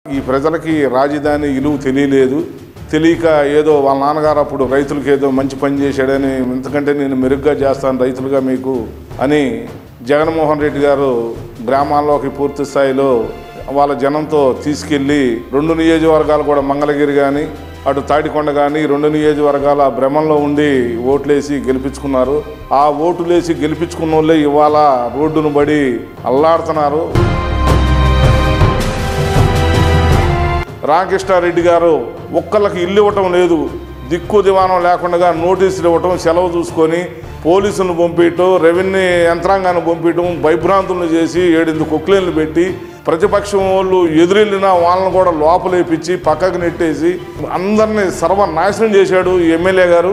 ఈ ప్రజలకి రాజధాని ఇలువ తెలియలేదు తెలియక ఏదో వాళ్ళ నాన్నగారు అప్పుడు రైతులకు ఏదో మంచి పని చేశాడని ఇంతకంటే నేను మెరుగ్గా చేస్తాను రైతులుగా మీకు అని జగన్మోహన్ రెడ్డి గారు గ్రామాల్లోకి పూర్తి స్థాయిలో వాళ్ళ జనంతో తీసుకెళ్ళి రెండు నియోజకవర్గాలు కూడా మంగళగిరి కానీ అటు తాడికొండ కానీ రెండు నియోజకవర్గాల భ్రమంలో ఉండి ఓట్లేసి గెలిపించుకున్నారు ఆ ఓటులేసి గెలిపించుకున్న వాళ్ళే ఇవాళ రోడ్డును బడి అల్లాడుతున్నారు రామకృష్ణారెడ్డి గారు ఒక్కళ్ళకి ఇల్లు ఇవ్వటం లేదు దిక్కు దివానం లేకుండా నోటీసులు ఇవ్వటం సెలవు చూసుకొని పోలీసులను పంపించటం రెవెన్యూ యంత్రాంగాన్ని పంపించటం భయభ్రాంతులను చేసి ఏడెనిమిది కుక్లేన్లు పెట్టి ప్రతిపక్షం వాళ్ళు ఎదురెళ్ళిన వాళ్ళని కూడా లోపలేపించి పక్కకు నెట్టేసి అందరినీ సర్వనాశనం చేశాడు ఈ ఎమ్మెల్యే గారు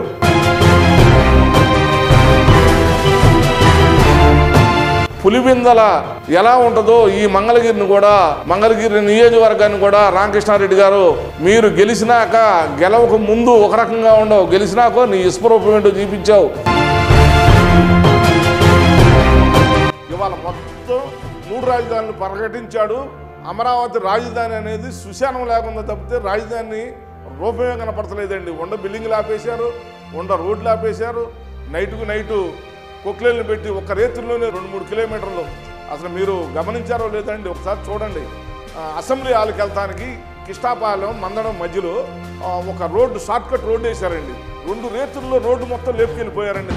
పులిబిందల ఎలా ఉంటుందో ఈ మంగళగిరిని కూడా మంగళగిరి నియోజకవర్గాన్ని కూడా రామకృష్ణారెడ్డి గారు మీరు గెలిచినాక గెలవక ముందు ఒక రకంగా ఉండవు గెలిచినాక నీ ఇస్పరూపం ఏంటో చూపించావు ఇవాళ మొత్తం మూడు రాజధానులు ప్రకటించాడు అమరావతి రాజధాని అనేది సుశానం లేకుండా తప్పితే రాజధాని రూపమే కనపడతలేదండి ఉండ బిల్డింగ్లు ఆపేశారు ఉండ రోడ్లు ఆపేశారు నైట్కు నైటు కొక్లేళ్ళు పెట్టి ఒక రేతుల్లోనే రెండు మూడు కిలోమీటర్లు అసలు మీరు గమనించారో లేదండి ఒకసారి చూడండి ఆ, అసెంబ్లీ హాల్కి వెళ్తానికి కిష్టాపాలెం మందడం మధ్యలో ఆ, ఒక రోడ్డు షార్ట్ కట్ రోడ్డు వేశారండి రెండు రేతుల్లో రోడ్డు మొత్తం లేపుకెళ్ళిపోయారండి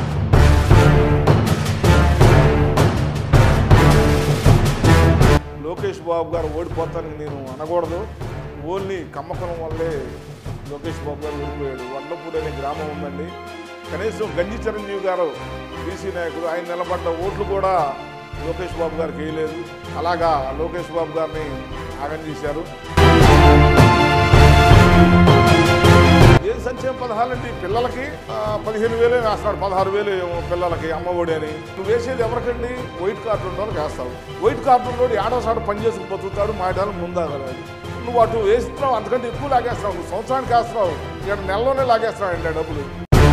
లోకేష్ బాబు గారు ఓడిపోతానని నేను అనకూడదు ఓన్లీ కమ్మకం వల్లే లోకేష్ బాబు గారు ఓడిపోయాడు వడ్లపూడి అనే గ్రామం ఉందండి కనీసం గంజి చిరంజీవి గారు బీసీ నాయకుడు ఆయన నిలబడ్డ ఓట్లు కూడా లోకేష్ బాబు గారికి వేయలేదు అలాగా లోకేష్ బాబు గారిని ఆగం చేశారు ఏం సంక్షేమ పథకాలండి పిల్లలకి ఆ, పదిహేను వేలే వేస్తున్నాడు పదహారు వేలు ఏమో పిల్లలకి అమ్మఒడి అని నువ్వు వేసేది ఎవరికండి వైట్ కార్డు ఉన్న వాళ్ళకి వేస్తావు వైట్ కార్డు ఉన్నోడు ఏడో సాడు పని చేసుకుని బతుకుతాడు మా ఇడాలు ముందాగలదు నువ్వు అటు వేస్తున్నావు అంతకంటే ఎక్కువ లాగేస్తావు నువ్వు సంవత్సరానికి వేస్తున్నావు ఇక్కడ నెలలోనే లాగేస్తున్నావు అండి ఆ డబ్బులు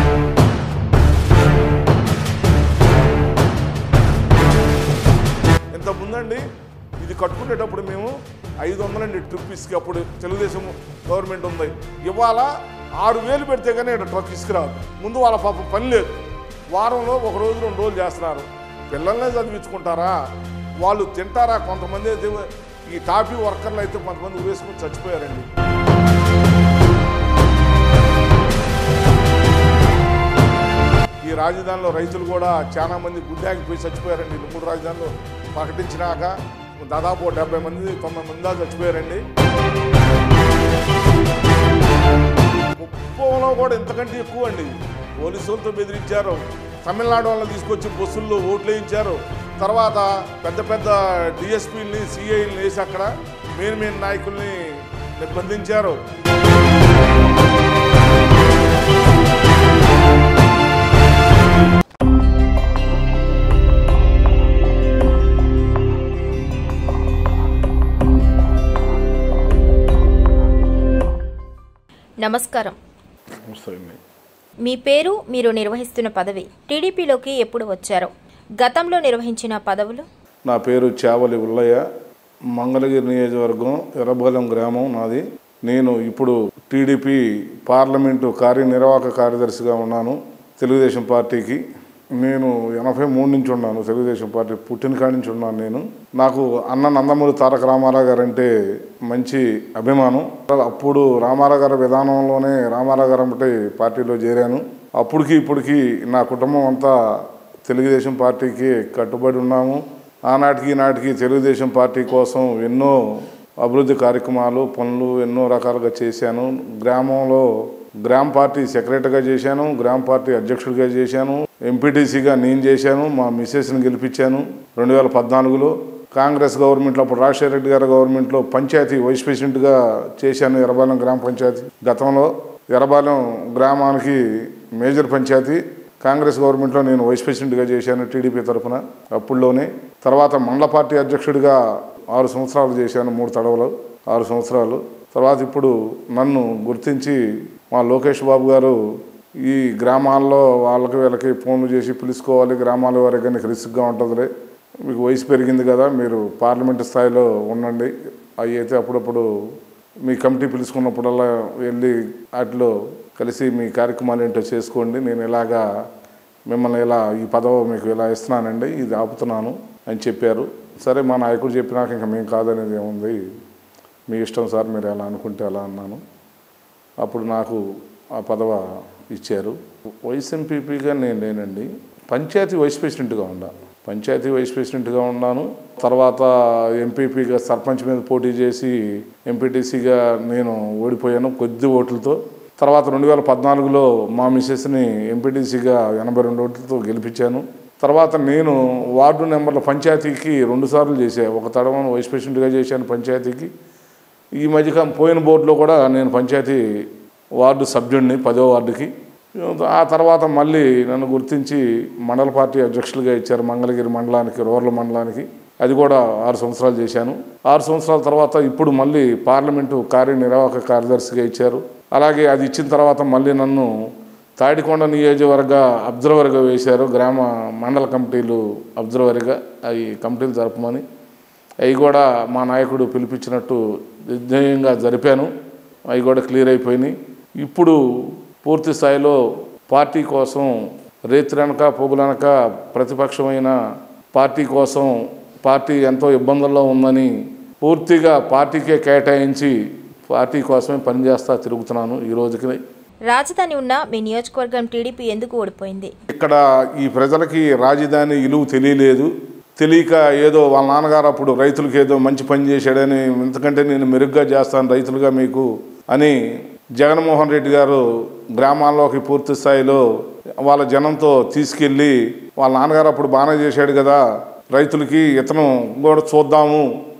ఇంత ముందండి ఇది కట్టుకునేటప్పుడు మేము ఐదు వందలండి ట్రిప్ ఇసుక అప్పుడు తెలుగుదేశం గవర్నమెంట్ ఉంది ఇవాళ ఆరు వేలు పెడితే కానీ ఇక్కడ ట్రక్ ఇసుక రాదు ముందు వాళ్ళ పాప పని లేదు వారంలో ఒక రోజు రెండు రోజులు చేస్తున్నారు పిల్లల్నే చదివించుకుంటారా వాళ్ళు తింటారా కొంతమంది అయితే ఈ టాపీ వర్కర్లు అయితే కొంతమంది వేసుకుని చచ్చిపోయారండి ఈ రాజధానిలో రైతులు కూడా చాలా మంది గుడ్డాగిపోయి చచ్చిపోయారండి ఈ మూడు రాజధానులు ప్రకటించినాక దాదాపు డెబ్బై మంది తొంభై మంది దాకా చచ్చిపోయారండి కుప్పంలో కూడా ఇంతకంటే ఎక్కువ అండి పోలీసులతో బెదిరించారు తమిళనాడు వాళ్ళని తీసుకొచ్చి బస్సుల్లో ఓట్లు వేయించారు తర్వాత పెద్ద పెద్ద డిఎస్పీలని సిఐని వేసి అక్కడ మెయిన్ మెయిన్ నాయకుల్ని నిర్బంధించారు నమస్కారం వస్తాయండి మీ పేరు మీరు నిర్వహిస్తున్న పదవి టీడీపీలోకి ఎప్పుడు వచ్చారో గతంలో నిర్వహించిన పదవులు నా పేరు చావలి ఉల్లయ్య మంగళగిరి నియోజకవర్గం ఎర్రబోలెం గ్రామం నాది నేను ఇప్పుడు టీడీపీ పార్లమెంటు కార్యనిర్వాహక కార్యదర్శిగా ఉన్నాను తెలుగుదేశం పార్టీకి నేను ఎనభై మూడు నుంచి ఉన్నాను తెలుగుదేశం పార్టీ పుట్టిన కాడి నుంచి ఉన్నాను నేను నాకు అన్న నందమూరి తారక రామారావు గారు అంటే మంచి అభిమానం అప్పుడు రామారావు గారి విధానంలోనే రామారావు గారు అంటే పార్టీలో చేరాను అప్పటికి ఇప్పటికి నా కుటుంబం అంతా తెలుగుదేశం పార్టీకి కట్టుబడి ఉన్నాము ఆనాటికి ఈనాటికి తెలుగుదేశం పార్టీ కోసం ఎన్నో అభివృద్ధి కార్యక్రమాలు పనులు ఎన్నో రకాలుగా చేశాను గ్రామంలో గ్రామ పార్టీ సెక్రటరీగా చేశాను గ్రామ పార్టీ అధ్యక్షుడిగా చేశాను ఎంపీటీసీగా నేను చేశాను మా మిస్సెస్ని గెలిపించాను రెండు వేల పద్నాలుగులో కాంగ్రెస్ గవర్నమెంట్లో అప్పుడు రాజశేఖర రెడ్డి గారి గవర్నమెంట్లో పంచాయతీ వైస్ ప్రెసిడెంట్గా చేశాను ఎర్రబాలెం గ్రామ పంచాయతీ గతంలో ఎర్రబాలెం గ్రామానికి మేజర్ పంచాయతీ కాంగ్రెస్ గవర్నమెంట్లో నేను వైస్ ప్రెసిడెంట్గా చేశాను టీడీపీ తరఫున అప్పుడులోనే తర్వాత మండల పార్టీ అధ్యక్షుడిగా ఆరు సంవత్సరాలు చేశాను మూడు తడవలు ఆరు సంవత్సరాలు తర్వాత ఇప్పుడు నన్ను గుర్తించి మా లోకేష్ బాబు గారు ఈ గ్రామాల్లో వాళ్ళకి వీళ్ళకి ఫోన్లు చేసి పిలుచుకోవాలి గ్రామాల వారికి నీకు రిస్క్గా ఉంటుందిలే మీకు వయసు పెరిగింది కదా మీరు పార్లమెంటు స్థాయిలో ఉండండి అవి అయితే అప్పుడప్పుడు మీ కమిటీ పిలుచుకున్నప్పుడల్లా వెళ్ళి వాటిలో కలిసి మీ కార్యక్రమాలు ఏంటో చేసుకోండి నేను ఇలాగా మిమ్మల్ని ఇలా ఈ పదవి మీకు ఇలా ఇస్తున్నానండి ఇది ఆపుతున్నాను అని చెప్పారు సరే మా నాయకుడు చెప్పినాక ఇంకా మేము కాదనేది ఏముంది మీ ఇష్టం సార్ మీరు ఎలా అనుకుంటే అలా అన్నాను అప్పుడు నాకు ఆ పదవ ఇచ్చారు వైస్ ఎంపీపీగా నేను లేనండి పంచాయతీ వైస్ ప్రెసిడెంట్గా ఉన్నా పంచాయతీ వైస్ ప్రెసిడెంట్గా ఉన్నాను తర్వాత ఎంపీపీగా సర్పంచ్ మీద పోటీ చేసి ఎంపీటీసీగా నేను ఓడిపోయాను కొద్ది ఓట్లతో తర్వాత రెండు వేల పద్నాలుగులో మా మిసెస్ని ఎంపీటీసీగా ఎనభై రెండు ఓట్లతో గెలిపించాను తర్వాత నేను వార్డు నెంబర్ల పంచాయతీకి రెండు సార్లు చేశాను ఒక తడవ వైస్ ప్రెసిడెంట్గా చేశాను పంచాయతీకి ఈ మధ్యకాలం పోయిన బోర్డులో కూడా నేను పంచాయతీ వార్డు సభ్యుడిని పదో వార్డుకి ఆ తర్వాత మళ్ళీ నన్ను గుర్తించి మండల పార్టీ అధ్యక్షులుగా ఇచ్చారు మంగళగిరి మండలానికి రూరల్ మండలానికి అది కూడా ఆరు సంవత్సరాలు చేశాను ఆరు సంవత్సరాల తర్వాత ఇప్పుడు మళ్ళీ పార్లమెంటు కార్యనిర్వాహక కార్యదర్శిగా ఇచ్చారు అలాగే అది ఇచ్చిన తర్వాత మళ్ళీ నన్ను తాడికొండ నియోజకవర్గ అబ్జర్వర్గా వేశారు గ్రామ మండల కమిటీలు అబ్జర్వర్గా అవి కమిటీలు జరపమని అవి కూడా మా నాయకుడు పిలిపించినట్టు నిర్ణయంగా జరిపాను అవి కూడా క్లియర్ అయిపోయినాయి ఇప్పుడు పూర్తి స్థాయిలో పార్టీ కోసం రేత్రనక పొగులనక ప్రతిపక్షమైన పార్టీ కోసం పార్టీ ఎంతో ఇబ్బందుల్లో ఉందని పూర్తిగా పార్టీకే కేటాయించి పార్టీ కోసమే పనిచేస్తా తిరుగుతున్నాను ఈ రోజుకి రాజధాని ఉన్న మీ నియోజకవర్గం టీడీపీ ఎందుకు ఓడిపోయింది ఇక్కడ ఈ ప్రజలకి రాజధాని ఇలువ తెలియలేదు తెలియక ఏదో వాళ్ళ నాన్నగారు అప్పుడు రైతులకు ఏదో మంచి పని చేశాడని ఎందుకంటే నేను మెరుగ్గా చేస్తాను రైతులుగా మీకు అని జగన్మోహన్ రెడ్డి గారు గ్రామాల్లోకి పూర్తి స్థాయిలో వాళ్ళ జనంతో తీసుకెళ్ళి వాళ్ళ నాన్నగారు అప్పుడు బాగానే చేశాడు కదా రైతులకి ఇతను కూడా చూద్దాము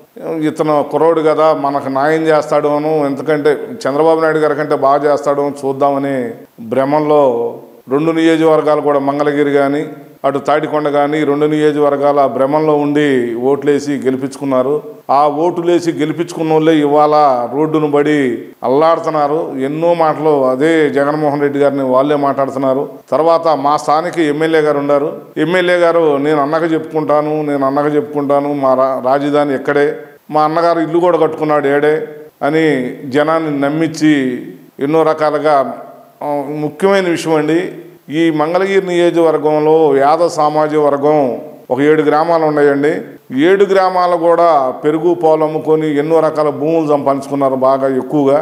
ఇతను కుర్రోడు కదా మనకు న్యాయం చేస్తాడు అను ఎందుకంటే చంద్రబాబు నాయుడు గారి కంటే బాగా చేస్తాడు అని చూద్దామని భ్రమంలో రెండు నియోజకవర్గాలు కూడా మంగళగిరి కానీ అటు తాడికొండ కానీ రెండు నియోజకవర్గాల భ్రమంలో ఉండి ఓట్లేసి గెలిపించుకున్నారు ఆ ఓటులేసి గెలిపించుకున్న వాళ్ళే ఇవాళ రోడ్డును బడి అల్లాడుతున్నారు ఎన్నో మాటలు అదే జగన్మోహన్ రెడ్డి గారిని వాళ్ళే మాట్లాడుతున్నారు తర్వాత మా స్థానిక ఎమ్మెల్యే గారు ఉన్నారు ఎమ్మెల్యే గారు నేను అన్నగా చెప్పుకుంటాను నేను అన్నగా చెప్పుకుంటాను మా రా- రాజధాని ఎక్కడే మా అన్నగారు ఇల్లు కూడా కట్టుకున్నాడు ఏడే అని జనాన్ని నమ్మించి ఎన్నో రకాలుగా ఆ, ముఖ్యమైన విషయం అండి ఈ మంగళగిరి నియోజకవర్గంలో యాదవ సామాజిక వర్గం ఒక ఏడు గ్రామాలు ఉన్నాయండి ఏడు గ్రామాలు కూడా పెరుగు పాలు అమ్ముకొని ఎన్నో రకాల భూములు సంపాదించుకున్నారు బాగా ఎక్కువగా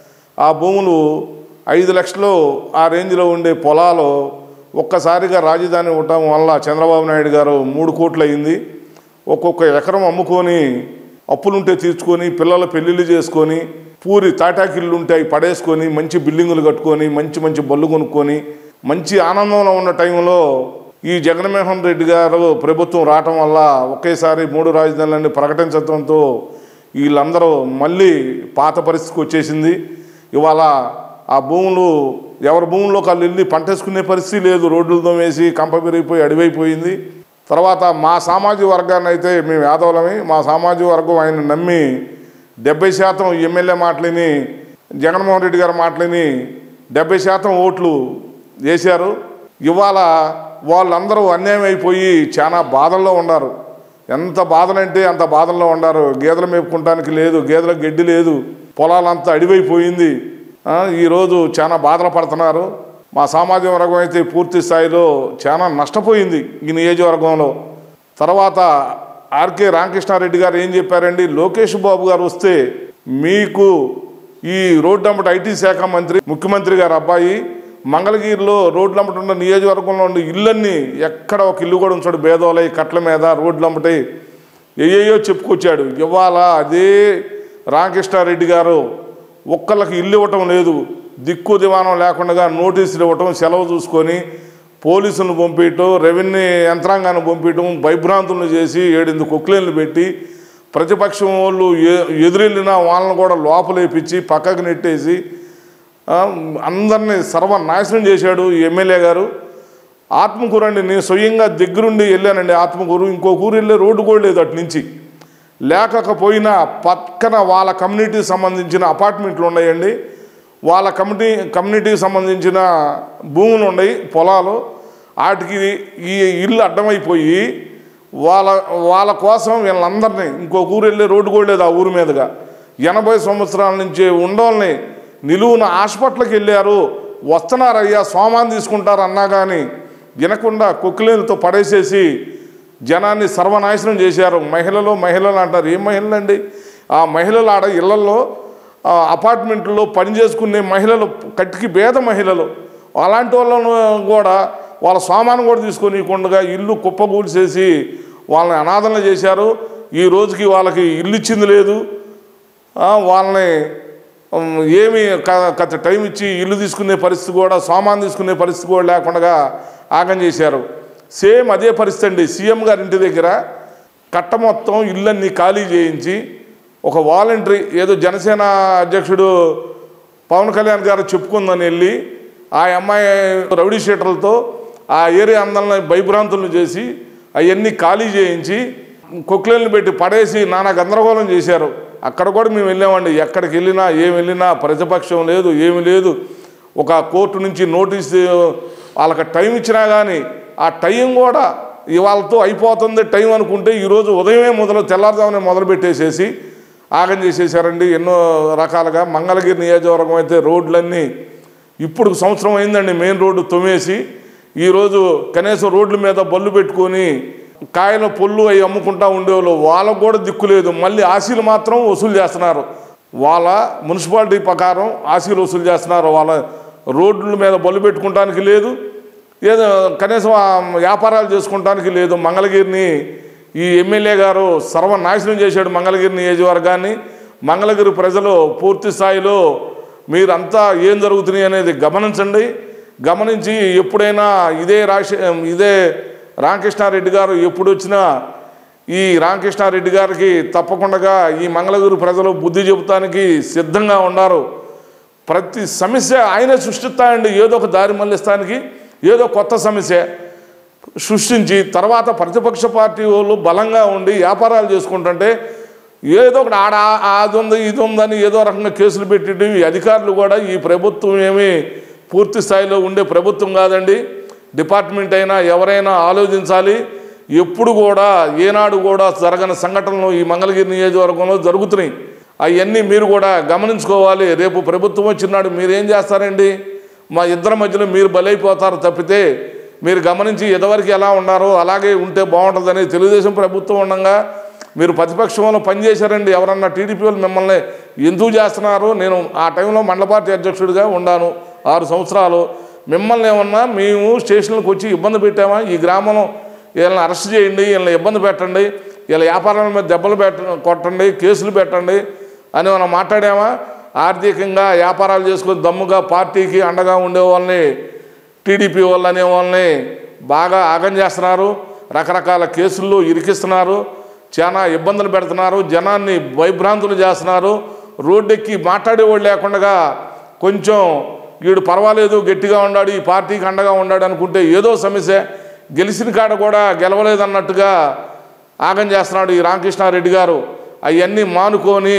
ఆ భూములు ఐదు లక్షలు ఆ రేంజ్లో ఉండే పొలాలు ఒక్కసారిగా రాజధాని ఉండటం వల్ల చంద్రబాబు నాయుడు గారు మూడు కోట్లు అయింది ఒక్కొక్క ఎకరం అమ్ముకొని అప్పులుంటే తీర్చుకొని పిల్లల పెళ్ళిళ్ళు చేసుకొని పూరి తాటాకిళ్ళు ఉంటే అవి పడేసుకొని మంచి బిల్డింగులు కట్టుకొని మంచి మంచి బళ్ళు కొనుక్కొని మంచి ఆనందంలో ఉన్న టైంలో ఈ జగన్మోహన్ రెడ్డి గారు ప్రభుత్వం రావటం వల్ల ఒకేసారి మూడు రాజధానులన్నీ ప్రకటించడంతో వీళ్ళందరూ మళ్ళీ పాత పరిస్థితికి వచ్చేసింది ఇవాళ ఆ భూములు ఎవరి భూముల్లో వాళ్ళు వెళ్ళి పంటేసుకునే పరిస్థితి లేదు రోడ్లతో వేసి కంప పెరిగిపోయి అడివైపోయింది తర్వాత మా సామాజిక వర్గాన్ని అయితే మేము యాదవులమే మా సామాజిక వర్గం ఆయన నమ్మి డెబ్బై శాతం ఎమ్మెల్యే మాటలని జగన్మోహన్ రెడ్డి గారి మాటలని డెబ్బై శాతం ఓట్లు వేశారు ఇవాళ వాళ్ళందరూ అన్యాయం అయిపోయి చాలా బాధల్లో ఉన్నారు ఎంత బాధలంటే అంత బాధల్లో ఉన్నారు గేదెలు మేపుకుంటానికి లేదు గేదెలకు గడ్డి లేదు పొలాలంతా అడివైపోయింది ఆ, ఈరోజు చాలా బాధలు పడుతున్నారు మా సామాజిక వర్గం అయితే పూర్తి స్థాయిలో చాలా నష్టపోయింది ఈ నియోజకవర్గంలో తర్వాత ఆర్కే రామకృష్ణారెడ్డి గారు ఏం చెప్పారండి లోకేష్ బాబు గారు వస్తే మీకు ఈ రోడ్డంబట ఐటీ శాఖ మంత్రి ముఖ్యమంత్రి గారు అబ్బాయి మంగళగిరిలో రోడ్లంబట ఉన్న నియోజకవర్గంలో ఉన్న ఇళ్ళన్నీ ఎక్కడ ఒక ఇల్లు కూడా ఉంచాడు భేదోలై కట్ల మీద రోడ్లంబటి ఏయేయో చెప్పుకొచ్చాడు ఇవాళ అదే రామకృష్ణారెడ్డి గారు ఒక్కళ్ళకి ఇల్లు ఇవ్వటం లేదు దిక్కు దివానం లేకుండా నోటీసులు ఇవ్వటం సెలవు చూసుకొని పోలీసులను పంపించటం రెవెన్యూ యంత్రాంగాన్ని పంపించటం భయభ్రాంతులను చేసి ఏడెనిమిది కొక్లేన్లు పెట్టి ప్రతిపక్షం వాళ్ళు ఎ- ఎదురెళ్ళిన వాళ్ళని కూడా లోపలేపించి పక్కకు నెట్టేసి ఆ, అందరినీ సర్వనాశనం చేశాడు ఈ ఎమ్మెల్యే గారు ఆత్మకూరు అండి నేను స్వయంగా దగ్గరుండి వెళ్ళానండి ఆత్మకూరు ఇంకో ఊరు వెళ్ళే రోడ్డు కూడా లేదు అటు నుంచి లేకపోయినా పక్కన వాళ్ళ కమ్యూనిటీకి సంబంధించిన అపార్ట్మెంట్లు ఉన్నాయండి వాళ్ళ కమిటీ కమ్యూనిటీకి సంబంధించిన భూములు ఉన్నాయి పొలాలు వాటికి ఈ ఇల్లు అడ్డమైపోయి వాళ్ళ వాళ్ళ కోసం వీళ్ళందరినీ ఇంకో ఊరు వెళ్ళే రోడ్డు కూడా లేదు ఆ ఊరు మీదుగా ఎనభై సంవత్సరాల నుంచి ఉండోల్ని నిలువున హాస్పిటల్కి వెళ్ళారు వస్తున్నారయ్యా సోమాన్ తీసుకుంటారు అన్నా కానీ వినకుండా కుక్కిలేనితో పడేసేసి జనాన్ని సర్వనాశనం చేశారు మహిళలు మహిళలు అంటారు ఏం మహిళలు అండి ఆ మహిళలు ఆడ ఇళ్లలో ఆ అపార్ట్మెంట్లో పని చేసుకునే మహిళలు కట్టికి భేద మహిళలు అలాంటి వాళ్ళను కూడా వాళ్ళ సామాను కూడా తీసుకొని ఇవ్వకుండా ఇల్లు కుప్పకూల్చేసి వాళ్ళని అనాథనలు చేశారు ఈ రోజుకి వాళ్ళకి ఇల్లు ఇచ్చింది లేదు ఆ, వాళ్ళని ఉమ్, ఏమి క- కథ టైం ఇచ్చి ఇల్లు తీసుకునే పరిస్థితి కూడా సామాన్ తీసుకునే పరిస్థితి కూడా లేకుండా ఆగం చేశారు సేమ్ అదే పరిస్థితి అండి సీఎం గారి ఇంటి దగ్గర కట్ట మొత్తం ఇల్లన్నీ ఖాళీ చేయించి ఒక వాలంటరీ ఏదో జనసేన అధ్యక్షుడు పవన్ కళ్యాణ్ గారు చెప్పుకుందని వెళ్ళి ఆ అమ్మాయి రౌడీ షీటర్లతో ఆ ఏరియా అందరిని భయభ్రాంతులను చేసి అవన్నీ ఖాళీ చేయించి కొక్లేళ్ళు పెట్టి పడేసి నానా గందరగోళం చేశారు అక్కడ కూడా మేము వెళ్ళామండి ఎక్కడికి వెళ్ళినా ఏం వెళ్ళినా ప్రతిపక్షం లేదు ఏమి లేదు ఒక కోర్టు నుంచి నోటీస్ వాళ్ళకి టైం ఇచ్చినా కానీ ఆ టైం కూడా ఇవాళతో అయిపోతుంది టైం అనుకుంటే ఈరోజు ఉదయమే మొదలు తెల్లారుజామునే మొదలు పెట్టేసేసి ఆగం చేసేసారండి ఎన్నో రకాలుగా మంగళగిరి నియోజకవర్గం అయితే రోడ్లన్నీ ఇప్పుడు సంవత్సరం అయిందండి మెయిన్ రోడ్డు తొమ్మేసి ఈరోజు కనీసం రోడ్ల మీద బళ్ళు పెట్టుకొని కాయల పొల్లు అవి అమ్ముకుంటా ఉండేవాళ్ళు వాళ్ళకు కూడా దిక్కు లేదు మళ్ళీ ఆశీలు మాత్రం వసూలు చేస్తున్నారు వాళ్ళ మున్సిపాలిటీ ప్రకారం ఆశీలు వసూలు చేస్తున్నారు వాళ్ళ రోడ్ల మీద బళ్ళు పెట్టుకోవడానికి లేదు ఏదో కనీసం ఆ వ్యాపారాలు చేసుకోవడానికి లేదు మంగళగిరిని ఈ ఎమ్మెల్యే గారు సర్వనాశనం చేశాడు మంగళగిరి నియోజకవర్గాన్ని మంగళగిరి ప్రజలు పూర్తి స్థాయిలో మీరంతా ఏం జరుగుతున్నాయి అనేది గమనించండి గమనించి ఎప్పుడైనా ఇదే రాశి ఇదే రామకృష్ణారెడ్డి గారు ఎప్పుడు వచ్చినా ఈ రామకృష్ణారెడ్డి గారికి తప్పకుండా ఈ మంగళగిరి ప్రజలు బుద్ధి చెబుతానికి సిద్ధంగా ఉన్నారు ప్రతి సమస్య ఆయనే సృష్టిస్తాయండి ఏదో ఒక దారి మళ్ళిస్తానికి ఏదో కొత్త సమస్య సృష్టించి తర్వాత ప్రతిపక్ష పార్టీ వాళ్ళు బలంగా ఉండి వ్యాపారాలు చేసుకుంటుంటే ఏదో ఒకటి ఆడ అది ఉంది ఇది ఉందని ఏదో రకంగా కేసులు పెట్టి ఈ అధికారులు కూడా ఈ ప్రభుత్వం ఏమీ పూర్తి స్థాయిలో ఉండే ప్రభుత్వం కాదండి డిపార్ట్మెంట్ అయినా ఎవరైనా ఆలోచించాలి ఎప్పుడు కూడా ఏనాడు కూడా జరగని సంఘటనలు ఈ మంగళగిరి నియోజకవర్గంలో జరుగుతున్నాయి అవన్నీ మీరు కూడా గమనించుకోవాలి రేపు ప్రభుత్వం వచ్చినాడు మీరేం చేస్తారండి మా ఇద్దరి మధ్యలో మీరు బలైపోతారు తప్పితే మీరు గమనించి ఎదవరికి ఎలా ఉన్నారో అలాగే ఉంటే బాగుంటుందని తెలుగుదేశం ప్రభుత్వం ఉండగా మీరు ప్రతిపక్షంలో పనిచేశారండి ఎవరన్నా టీడీపీ వాళ్ళు మిమ్మల్ని ఎందుకు చేస్తున్నారు నేను ఆ టైంలో మండల పార్టీ అధ్యక్షుడిగా ఉన్నాను ఆరు సంవత్సరాలు మిమ్మల్ని ఏమన్నా మేము స్టేషన్లకు వచ్చి ఇబ్బంది పెట్టామా ఈ గ్రామంలో వీళ్ళని అరెస్ట్ చేయండి వీళ్ళని ఇబ్బంది పెట్టండి వీళ్ళ వ్యాపారాల మీద దెబ్బలు పెట్ట కొట్టండి కేసులు పెట్టండి అని మనం మాట్లాడామా ఆర్థికంగా వ్యాపారాలు చేసుకొని దమ్ముగా పార్టీకి అండగా ఉండే వాళ్ళని టీడీపీ వాళ్ళు అనే వాళ్ళని బాగా ఆగం చేస్తున్నారు రకరకాల కేసుల్లో ఇరికిస్తున్నారు చాలా ఇబ్బందులు పెడుతున్నారు జనాన్ని భయభ్రాంతులు చేస్తున్నారు రోడ్డెక్కి మాట్లాడేవాడు లేకుండా కొంచెం వీడు పర్వాలేదు గట్టిగా ఉన్నాడు ఈ పార్టీకి అండగా ఉన్నాడు అనుకుంటే ఏదో సమస్య గెలిచిన కాడ కూడా గెలవలేదన్నట్టుగా ఆగం చేస్తున్నాడు ఈ రామకృష్ణారెడ్డి గారు అవన్నీ మానుకొని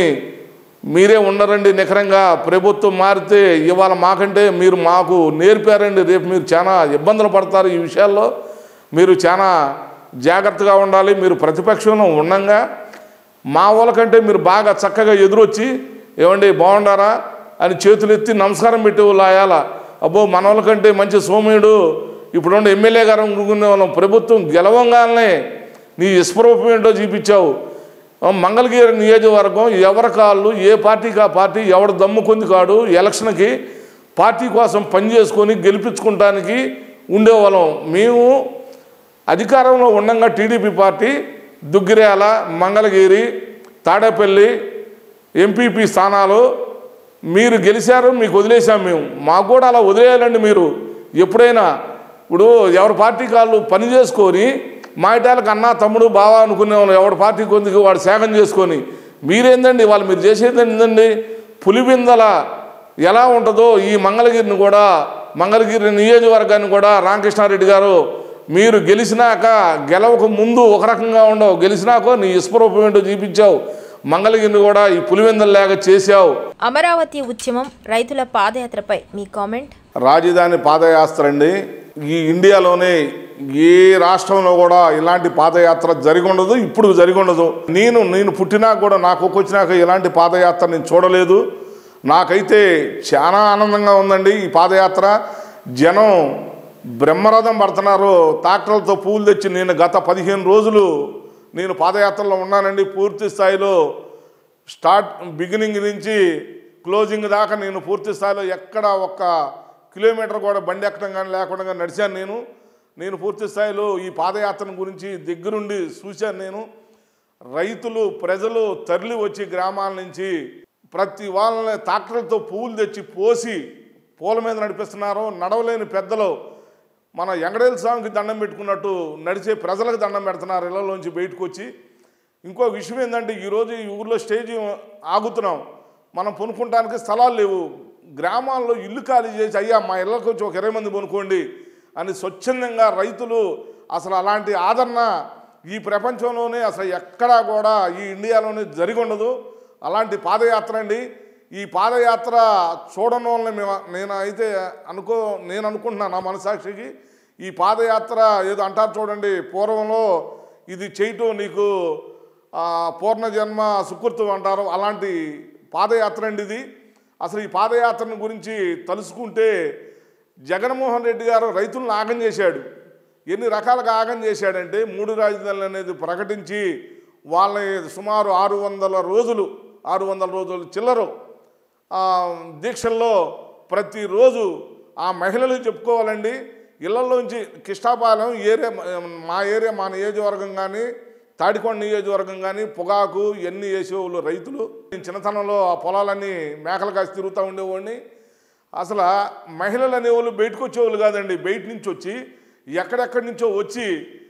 మీరే ఉండరండి నిఖరంగా ప్రభుత్వం మారితే ఇవాళ మాకంటే మీరు మాకు నేర్పారండి రేపు మీరు చాలా ఇబ్బందులు పడతారు ఈ విషయాల్లో మీరు చాలా జాగ్రత్తగా ఉండాలి మీరు ప్రతిపక్షంలో ఉండంగా మా వాళ్ళకంటే మీరు బాగా చక్కగా ఎదురొచ్చి ఏమండి బాగుండారా అని చేతులు ఎత్తి నమస్కారం పెట్టే వాళ్ళు ఆయాల అబ్బో మన వాళ్ళకంటే మంచి సోమయుడు ఇప్పుడున్న ఎమ్మెల్యే గారు అనుకునే వాళ్ళం ప్రభుత్వం గెలవంగానే నీ విశ్వరూపం ఏంటో చూపించావు ఆ మంగళగిరి నియోజకవర్గం ఎవరి కాళ్ళు ఏ పార్టీకి ఆ పార్టీ ఎవడు దమ్ము కొంది కాడు ఎలక్షన్కి పార్టీ కోసం పని చేసుకొని గెలిపించుకుంటానికి ఉండేవాళ్ళం మేము అధికారంలో ఉండంగా TDP party Duggirala Mangalagiri Tadepalli MPP స్థానాలు మీరు గెలిచారు మీకు వదిలేసాం మేము మాకు కూడా అలా వదిలేయాలండి మీరు ఎప్పుడైనా ఇప్పుడు ఎవరి పార్టీ కాళ్ళు పని చేసుకొని మా ఇటాలకు అన్న తమ్ముడు బావా అనుకునే వాళ్ళు ఎవరి పార్టీ కొందికి వాడు సేకం చేసుకొని మీరేందండి వాళ్ళు మీరు చేసేది ఏంటండి పులిబిందల ఎలా ఉంటుందో ఈ మంగళగిరిని కూడా మంగళగిరి నియోజకవర్గాన్ని కూడా రామకృష్ణారెడ్డి గారు మీరు గెలిచినాక గెలవక ముందు ఒక రకంగా ఉండవు గెలిచినాక నీ ఇస్పరూపం ఏంటో చూపించావు మంగళగిరిని కూడా ఈ పులివెందల్లాగా చేశావు అమరావతి ఉద్యమం రైతుల పాదయాత్రపై మీ కామెంట్ రాజధాని పాదయాత్ర అండి ఈ ఇండియాలోనే ఏ రాష్ట్రంలో కూడా ఇలాంటి పాదయాత్ర జరిగి ఉండదు ఇప్పుడు జరిగి ఉండదు నేను నేను పుట్టినా కూడా నాకు వచ్చినాక ఇలాంటి పాదయాత్ర నేను చూడలేదు నాకైతే చాలా ఆనందంగా ఉందండి ఈ పాదయాత్ర జనం బ్రహ్మరథం పడుతున్నారు ట్రాక్టర్లతో పూలు తెచ్చి నేను గత పదిహేను రోజులు నేను పాదయాత్రలో ఉన్నానండి పూర్తి స్థాయిలో స్టార్ట్ బిగినింగ్ నుంచి క్లోజింగ్ దాకా నేను పూర్తి స్థాయిలో ఎక్కడ ఒక్క కిలోమీటర్ కూడా బండి ఎక్కడం కానీ లేకుండా నడిచాను నేను నేను పూర్తి స్థాయిలో ఈ పాదయాత్రను గురించి దగ్గరుండి చూశాను నేను రైతులు ప్రజలు తరలి వచ్చి గ్రామాల నుంచి ప్రతి వాళ్ళని ట్రాక్టర్లతో పూలు తెచ్చి పోసి పూల మీద నడిపిస్తున్నారు నడవలేని పెద్దలు మన వెంకటేశ్వర స్వామికి దండం పెట్టుకున్నట్టు నడిచే ప్రజలకు దండం పెడుతున్నారు ఇళ్లలోంచి బయటకు వచ్చి ఇంకో విషయం ఏంటంటే ఈరోజు ఈ ఊర్లో స్టేజ్ ఆగుతున్నాం మనం పొనుకుంటానికి స్థలాలు లేవు గ్రామాల్లో ఇల్లు ఖాళీ చేసి అయ్యా మా ఇళ్ళకి వచ్చి ఒక ఇరవై మంది కొనుక్కోండి అని స్వచ్ఛందంగా రైతులు అసలు అలాంటి ఆదరణ ఈ ప్రపంచంలోనే అసలు ఎక్కడా కూడా ఈ ఇండియాలోనే జరిగి ఉండదు అలాంటి పాదయాత్ర అండి ఈ పాదయాత్ర చూడడం వల్ల మేము నేను అయితే అనుకో నేను అనుకుంటున్నాను నా మనసాక్షికి ఈ పాదయాత్ర ఏదో అంటారు చూడండి పూర్వంలో ఇది చేయటం నీకు ఆ, పూర్ణజన్మ సుకృతం అంటారు అలాంటి పాదయాత్ర అండి ఇది అసలు ఈ పాదయాత్రను గురించి తలుసుకుంటే జగన్మోహన్ రెడ్డి గారు రైతులను ఆగం చేశాడు ఎన్ని రకాలుగా ఆగం చేశాడంటే మూడు రాజధానులు అనేది ప్రకటించి వాళ్ళని సుమారు ఆరు వందల రోజులు ఆరు వందల రోజులు చిల్లరు ఆ, దీక్షల్లో ప్రతిరోజు ఆ మహిళలు చెప్పుకోవాలండి ఇళ్లలోంచి కిష్టాపాలెం ఏరియా మా ఏరియా మా నియోజకవర్గం కానీ తాడికొండ నియోజకవర్గం కానీ పొగాకు ఎన్ని వేసేవాళ్ళు రైతులు నేను చిన్నతనంలో ఆ పొలాలన్నీ మేకలు కాసి తిరుగుతూ ఉండేవాడిని అసలు ఆ మహిళలు అనేవాళ్ళు బయటకు వచ్చేవాళ్ళు కాదండి బయట నుంచి వచ్చి ఎక్కడెక్కడి నుంచో వచ్చి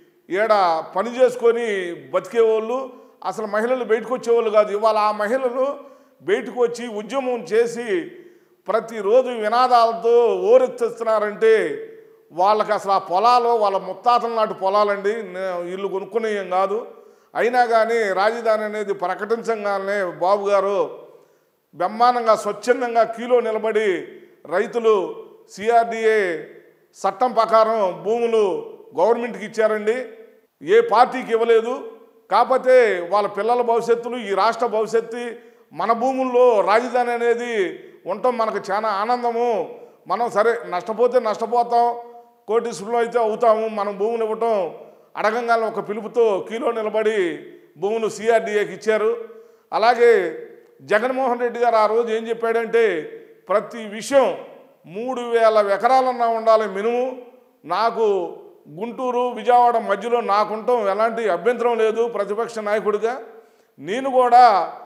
ఈడ పని చేసుకొని బతికేవాళ్ళు అసలు మహిళలు బయటకు వచ్చేవాళ్ళు కాదు ఇవాళ ఆ మహిళలు బయటకు వచ్చి ఉద్యమం చేసి ప్రతిరోజు వినాదాలతో ఓరెత్తిస్తున్నారంటే వాళ్ళకి అసలు ఆ పొలాలు వాళ్ళ ముత్తాతల నాటి పొలాలండి నే- వీళ్ళు కొనుక్కునేయం కాదు అయినా కానీ రాజధాని అనేది ప్రకటించగానే బాబు గారు బ్రహ్మాండంగా స్వచ్ఛందంగా కీలో నిలబడి రైతులు సిఆర్డిఏ చట్టం ప్రకారం భూములు గవర్నమెంట్కి ఇచ్చారండి ఏ పార్టీకి ఇవ్వలేదు కాకపోతే వాళ్ళ పిల్లల భవిష్యత్తులు ఈ రాష్ట్ర భవిష్యత్తు మన భూముల్లో రాజధాని అనేది ఉండటం మనకు చాలా ఆనందము మనం సరే నష్టపోతే నష్టపోతాం కోటీశ్వరులు అయితే అవుతాము మనం భూములు ఇవ్వటం అడగంగానే ఒక పిలుపుతో కీలో నిలబడి భూములు సిఆర్డీఏకి ఇచ్చారు అలాగే జగన్మోహన్ రెడ్డి గారు ఆ రోజు ఏం చెప్పాడంటే ప్రతి విషయం మూడు వేల ఎకరాలన్నా ఉండాలి మినిమం నాకు గుంటూరు విజయవాడ మధ్యలో నాకుంటాం ఎలాంటి అభ్యంతరం లేదు ప్రతిపక్ష నాయకుడిగా నేను కూడా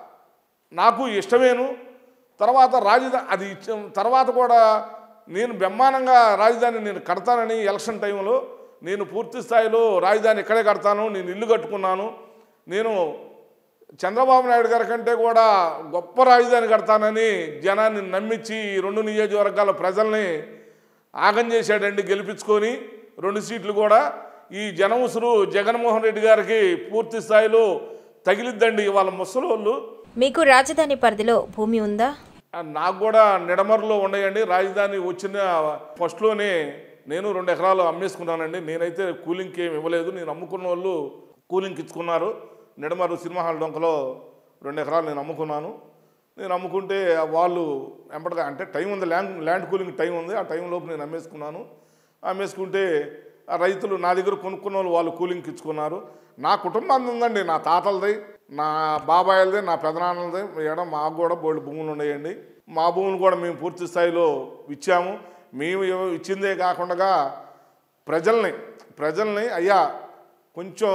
నాకు ఇష్టమేను తర్వాత రాజధాని అది ఇచ్చ తర్వాత కూడా నేను బ్రహ్మాండంగా రాజధాని నేను కడతానని ఎలక్షన్ టైంలో నేను పూర్తి స్థాయిలో రాజధాని ఇక్కడే కడతాను నేను ఇల్లు కట్టుకున్నాను నేను చంద్రబాబు నాయుడు గారి కంటే కూడా గొప్ప రాజధాని కడతానని జనాన్ని నమ్మించి ఈ రెండు నియోజకవర్గాల ప్రజల్ని ఆగం చేశాడండి గెలిపించుకొని రెండు సీట్లు కూడా ఈ జన ఉసురు జగన్మోహన్ రెడ్డి గారికి పూర్తి స్థాయిలో తగిలిద్దండి వాళ్ళ ముసలోళ్ళు మీకు రాజధాని పరిధిలో భూమి ఉందా ఆ, నాకు కూడా నిడమరులో ఉన్నాయండి రాజధాని వచ్చిన ఫస్ట్లోనే నేను రెండు ఎకరాలు అమ్మేసుకున్నానండి నేనైతే కూలింగ్కి ఏమి ఇవ్వలేదు నేను అమ్ముకున్న వాళ్ళు కూలింగ్కి ఇచ్చుకున్నారు నిడమరు సినిమా హాల్ డొంకలో రెండు ఎకరాలు నేను అమ్ముకున్నాను నేను అమ్ముకుంటే వాళ్ళు వెంపటిగా అంటే టైం ఉంది ల్యాండ్ ల్యాండ్ కూలింగ్ టైం ఉంది ఆ టైం లోపు నేను అమ్మేసుకున్నాను అమ్మేసుకుంటే ఆ రైతులు నా దగ్గర కొనుక్కున్న వాళ్ళు వాళ్ళు కూలింగ్కి ఇచ్చుకున్నారు నా కుటుంబాన్ని ఉందండి నా తాతలది నా బాబాయిలది నా పెదనాన్నలది ఎడం మాకు కూడా బోల్డ్ భూములు ఉన్నాయండి మా భూములు కూడా మేము పూర్తి స్థాయిలో ఇచ్చాము మేము ఇవ్వ- ఇచ్చిందే కాకుండా ప్రజల్ని ప్రజల్ని అయ్యా కొంచెం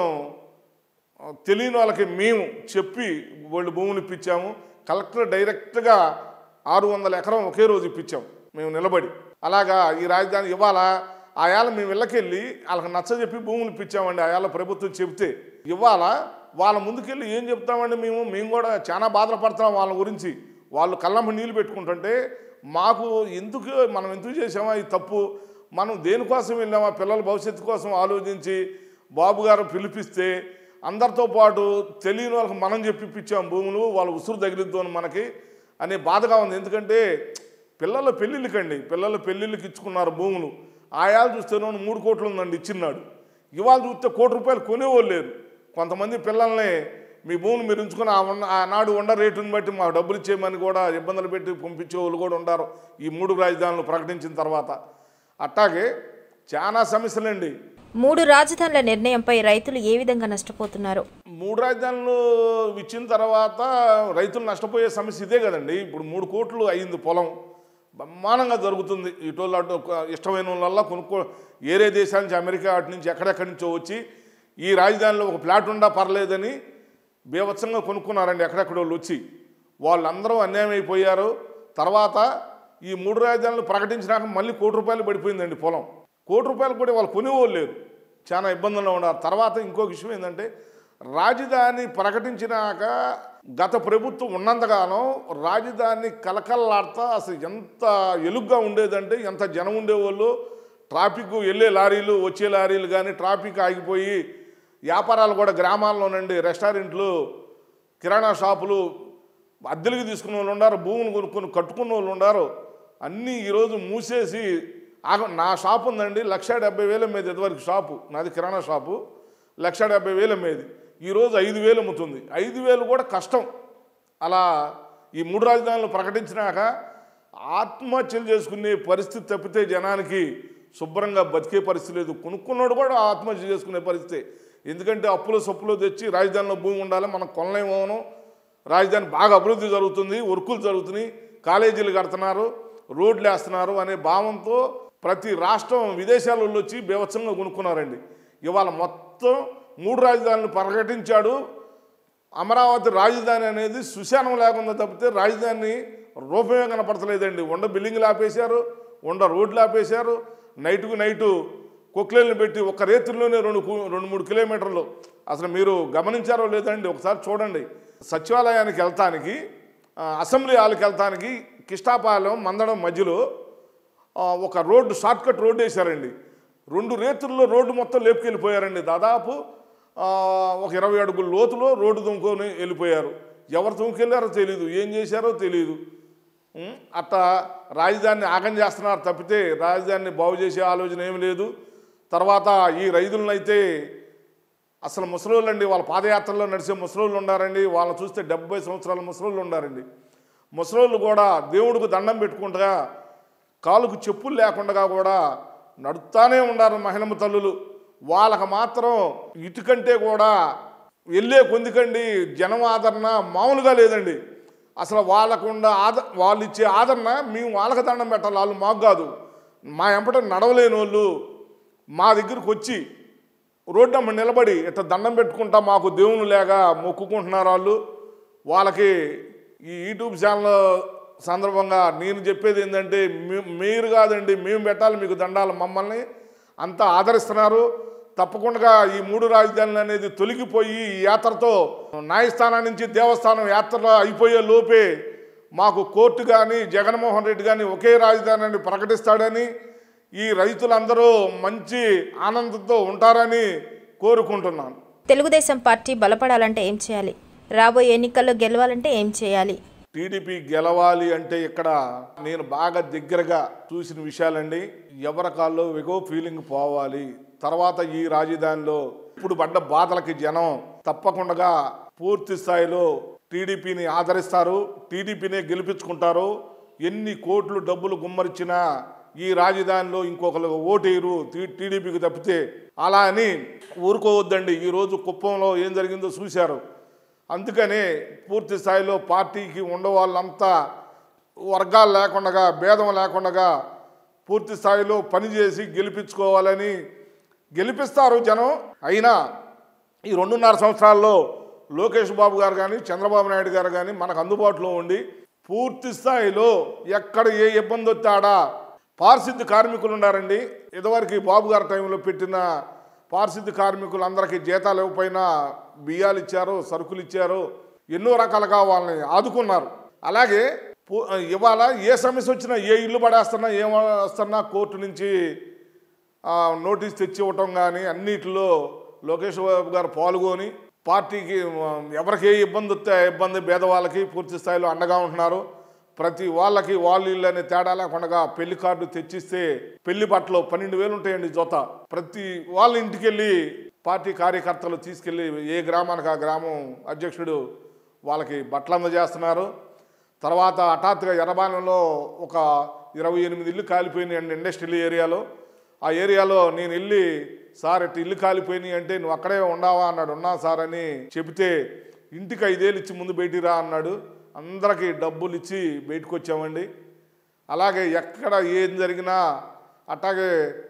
ఆ, తెలియని వాళ్ళకి మేము చెప్పి వాళ్ళు భూములు ఇప్పించాము కలెక్టర్ డైరెక్ట్గా ఆరు వందల ఎకరం ఒకే రోజు ఇప్పించాం మేము నిలబడి అలాగా ఈ రాజధాని ఇవాళ ఆయాల మేము ఇళ్ళకెళ్ళి వాళ్ళకి నచ్చ చెప్పి భూములు ఇప్పించామండి ఆయాల ప్రభుత్వం చెబితే ఇవాళ వాళ్ళ ముందుకెళ్ళి ఏం చెప్తామండి మేము మేము కూడా చాలా బాధలు పడుతున్నాం వాళ్ళ గురించి వాళ్ళు కళ్ళమ్మ నీళ్ళు పెట్టుకుంటుంటే మాకు ఎందుకు మనం ఎందుకు చేసామా ఈ తప్పు మనం దేనికోసం వెళ్ళామా పిల్లల భవిష్యత్తు కోసం ఆలోచించి బాబు గారు పిలిపిస్తే అందరితో పాటు తెలియని వాళ్ళకి మనం చెప్పిప్పించాం భూములు వాళ్ళ ఉసురు తగిలిద్దు అని మనకి అనే బాధగా ఉంది ఎందుకంటే పిల్లల పెళ్ళిళ్ళకండి పిల్లల పెళ్ళిళ్ళకి ఇచ్చుకున్నారు భూములు ఆయాలు చూస్తేనే మూడు కోట్లు ఉందండి ఇచ్చిన్నాడు ఇవాళ చూస్తే కోటి రూపాయలు కొనేవాళ్ళు లేరు కొంతమంది పిల్లల్ని మీ భూమిని మీరు ఉంచుకుని ఆ ఉన్న ఆనాడు ఉండ రేటుని బట్టి మాకు డబ్బులు ఇచ్చేయమని కూడా ఇబ్బందులు పెట్టి పంపించే వాళ్ళు కూడా ఉన్నారు ఈ మూడు రాజధానులు ప్రకటించిన తర్వాత అట్టాగే చాలా సమస్యలండి మూడు రాజధానుల నిర్ణయంపై రైతులు ఏ విధంగా నష్టపోతున్నారు మూడు రాజధానులు ఇచ్చిన తర్వాత రైతులు నష్టపోయే సమస్య ఇదే కదండి ఇప్పుడు మూడు కోట్లు అయింది పొలం బ్రహ్మాండంగా జరుగుతుంది ఇటోళ్ళు అటు ఒక ఇష్టమైన వాళ్ళ కొనుక్కో ఏరే దేశాల నుంచి అమెరికా అటు నుంచి ఎక్కడెక్కడి నుంచో వచ్చి ఈ రాజధానిలో ఒక ప్లాట్ ఉండా పర్లేదని బీభత్సంగా కొనుక్కున్నారండి ఎక్కడెక్కడ వాళ్ళు వచ్చి వాళ్ళందరూ అన్యాయం అయిపోయారు తర్వాత ఈ మూడు రాజధానులు ప్రకటించినాక మళ్ళీ కోటి రూపాయలు పడిపోయిందండి పొలం కోటి రూపాయలు కూడా వాళ్ళు కొనేవాళ్ళు లేరు చాలా ఇబ్బందుల్లో ఉన్నారు తర్వాత ఇంకొక విషయం ఏంటంటే రాజధాని ప్రకటించినాక గత ప్రభుత్వం ఉన్నంతగానో రాజధాని కలకల్లాడుతా అసలు ఎంత ఎలుగ్గా ఉండేదంటే ఎంత జనం ఉండేవాళ్ళు ట్రాఫిక్ వెళ్ళే లారీలు వచ్చే లారీలు కానీ ట్రాఫిక్ ఆగిపోయి వ్యాపారాలు కూడా గ్రామాల్లోనండి రెస్టారెంట్లు కిరాణా షాపులు అద్దెలకు తీసుకున్న వాళ్ళు ఉన్నారు భూములు కొనుక్కొని కట్టుకున్న వాళ్ళు ఉన్నారు అన్నీ ఈరోజు మూసేసి ఆగ నా షాప్ ఉందండి లక్ష డెబ్బై వేల మీద ఇదివరకు షాపు నాది కిరాణా షాపు లక్ష డెబ్బై వేల మీద ఈరోజు ఐదు వేలు అమ్ముతుంది ఐదు వేలు కూడా కష్టం అలా ఈ మూడు రాజధానులు ప్రకటించినాక ఆత్మహత్యలు చేసుకునే పరిస్థితి తప్పితే జనానికి శుభ్రంగా బతికే పరిస్థితి లేదు కొనుక్కున్నాడు కూడా ఆత్మహత్య చేసుకునే పరిస్థితి ఎందుకంటే అప్పులో సొప్పులో తెచ్చి రాజధానిలో భూమి ఉండాలి మనం కొనలేమోను రాజధాని బాగా అభివృద్ధి జరుగుతుంది వర్కులు జరుగుతున్నాయి కాలేజీలు కడుతున్నారు రోడ్లు వేస్తున్నారు అనే భావంతో ప్రతి రాష్ట్రం విదేశాల వాళ్ళు వచ్చి బీభత్సంగా కొనుక్కున్నారండి ఇవాళ మొత్తం మూడు రాజధానులు ప్రకటించాడు అమరావతి రాజధాని అనేది సుశానం లేకుండా తప్పితే రాజధాని రూపమే కనపడతలేదండి ఉండ బిల్డింగ్లు ఆపేశారు ఉండ రోడ్లు ఆపేశారు నైటుకు నైటు కొక్లేళ్ళు పెట్టి ఒక రేతుల్లోనే రెండు కు- రెండు మూడు కిలోమీటర్లు అసలు మీరు గమనించారో లేదండి ఒకసారి చూడండి సచివాలయానికి వెళ్తానికి ఆ, అసెంబ్లీ హాల్కి వెళ్తానికి కిష్టాపాలెం మందడం మధ్యలో ఆ, ఒక రోడ్డు షార్ట్కట్ రోడ్డు వేశారండి రెండు రేతుల్లో రోడ్డు మొత్తం లేపుకెళ్ళిపోయారండి దాదాపు ఆ, ఒక ఇరవై అడుగుల లోతులో రోడ్డు దుంకొని వెళ్ళిపోయారు ఎవరు దుంకెళ్ళారో తెలియదు ఏం చేశారో తెలియదు ఉం? అట్లా రాజధానిని ఆగం చేస్తున్నారు తప్పితే రాజధానిని బాగు చేసే ఆలోచన ఏమి లేదు తర్వాత ఈ రైతులను అయితే అసలు ముసలోళ్ళు అండి వాళ్ళ పాదయాత్రలో నడిచే ముసలోళ్ళు ఉన్నారండి వాళ్ళని చూస్తే డెబ్బై సంవత్సరాల ముసలోళ్ళు ఉన్నారండి ముసలోళ్ళు కూడా దేవుడికి దండం పెట్టుకుంటా కాలుకు చెప్పులు లేకుండా కూడా నడుస్తానే ఉన్నారు మహిళమ్మ తల్లులు వాళ్ళకి మాత్రం ఇటుకంటే కూడా వెళ్ళే కొందికండి జనం ఆదరణ మామూలుగా లేదండి అసలు వాళ్ళకుండా ఆద వాళ్ళు ఇచ్చే ఆదరణ మేము వాళ్ళకి దండం పెట్టాలి వాళ్ళు మాకు కాదు మా ఎంపట నడవలేని వాళ్ళు మా దగ్గరికి వచ్చి రోడ్డు అమ్మ నిలబడి ఇట్లా దండం పెట్టుకుంటా మాకు దేవుని లేక మొక్కుకుంటున్నారు వాళ్ళు వాళ్ళకి ఈ యూట్యూబ్ ఛానల్ సందర్భంగా నేను చెప్పేది ఏంటంటే మీ- మీరు కాదండి మేము పెట్టాలి మీకు దండాలు మమ్మల్ని అంతా ఆదరిస్తున్నారు తప్పకుండా ఈ మూడు రాజధానులు అనేది తొలగిపోయి ఈ యాత్రతో న్యాయస్థానం నుంచి దేవస్థానం యాత్ర అయిపోయే లోపే మాకు కోర్టు కానీ జగన్మోహన్ రెడ్డి కానీ ఒకే రాజధానిని ప్రకటిస్తాడని ఈ రైతులందరూ మంచి ఆనందంతో ఉంటారని కోరుకుంటున్నాను తెలుగుదేశం పార్టీ బలపడాలంటే ఏం చేయాలి రాబోయే ఎన్నికల్లో గెలవాలంటే ఏం చేయాలి టీడీపీ గెలవాలి అంటే ఇక్కడ నేను బాగా దగ్గరగా చూసిన విషయాలండి ఎవరి కాల్లో ఎగో ఫీలింగ్ పోవాలి తర్వాత ఈ రాజధానిలో ఇప్పుడు పడ్డ బాధలకి జనం తప్పకుండా పూర్తి స్థాయిలో టీడీపీని ఆదరిస్తారు టీడీపీనే గెలిపించుకుంటారు ఎన్ని కోట్లు డబ్బులు గుమ్మరిచ్చినా ఈ రాజధానిలో ఇంకొకరు ఓటేరు టీడీపీకి తప్పితే అలా అని ఊరుకోవద్దండి ఈరోజు కుప్పంలో ఏం జరిగిందో చూశారు అందుకనే పూర్తి స్థాయిలో పార్టీకి ఉండవాళ్ళంతా వర్గాలు లేకుండా భేదం లేకుండా పూర్తి స్థాయిలో పనిచేసి గెలిపించుకోవాలని గెలిపిస్తారు జనం అయినా ఈ రెండున్నర సంవత్సరాల్లో లోకేష్ బాబు గారు కానీ చంద్రబాబు నాయుడు గారు కానీ మనకు అందుబాటులో ఉండి పూర్తి స్థాయిలో ఎక్కడ ఏ ఇబ్బంది వచ్చాడా పారిశుద్ధ్య కార్మికులు ఉన్నారండి ఇదివరకు బాబు గారి టైంలో పెట్టిన పారిశుద్ధ్య కార్మికులందరికీ జీతాలు ఇవ్వకపోయినా బియ్యాలు ఇచ్చారు సరుకులు ఇచ్చారు ఎన్నో రకాలుగా వాళ్ళని ఆదుకున్నారు అలాగే పు- ఇవాళ ఏ సమస్య వచ్చినా ఏ ఇల్లు పడేస్తున్నా ఏం వస్తున్నా కోర్టు నుంచి ఆ, నోటీస్ తెచ్చి ఇవ్వటం కానీ అన్నిటిలో లోకేష్ బాబు గారు పాల్గొని పార్టీకి ఆ, ఎవరికి ఏ ఇబ్బంది వస్తే ఆ ఇబ్బంది పేదవాళ్ళకి పూర్తి స్థాయిలో అండగా ఉంటున్నారు ప్రతి వాళ్ళకి వాళ్ళు ఇల్లు అనే తేడా లేకుండా పెళ్లి కార్డు తెచ్చిస్తే పెళ్లి బట్టలు పన్నెండు వేలు ఉంటాయండి జోత ప్రతి వాళ్ళ ఇంటికి వెళ్ళి పార్టీ కార్యకర్తలు తీసుకెళ్ళి ఏ గ్రామానికి ఆ గ్రామం అధ్యక్షుడు వాళ్ళకి బట్టలు అందజేస్తున్నారు తర్వాత హఠాత్తుగా ఎర్రబాలెంలో ఒక ఇరవై ఎనిమిది ఇల్లు కాలిపోయినాయి అండి ఇండస్ట్రియల్ ఏరియాలో ఆ ఏరియాలో నేను వెళ్ళి సార్ ఇట్లా ఇల్లు కాలిపోయినాయి అంటే నువ్వు అక్కడే ఉండవా అన్నాడు ఉన్నా సార్ అని చెబితే ఇంటికి ఐదేళ్ళు ఇచ్చి ముందు బయటికి రా అన్నాడు అందరికీ డబ్బులు ఇచ్చి బయటకు వచ్చామండి అలాగే ఎక్కడ ఏం జరిగినా అట్లాగే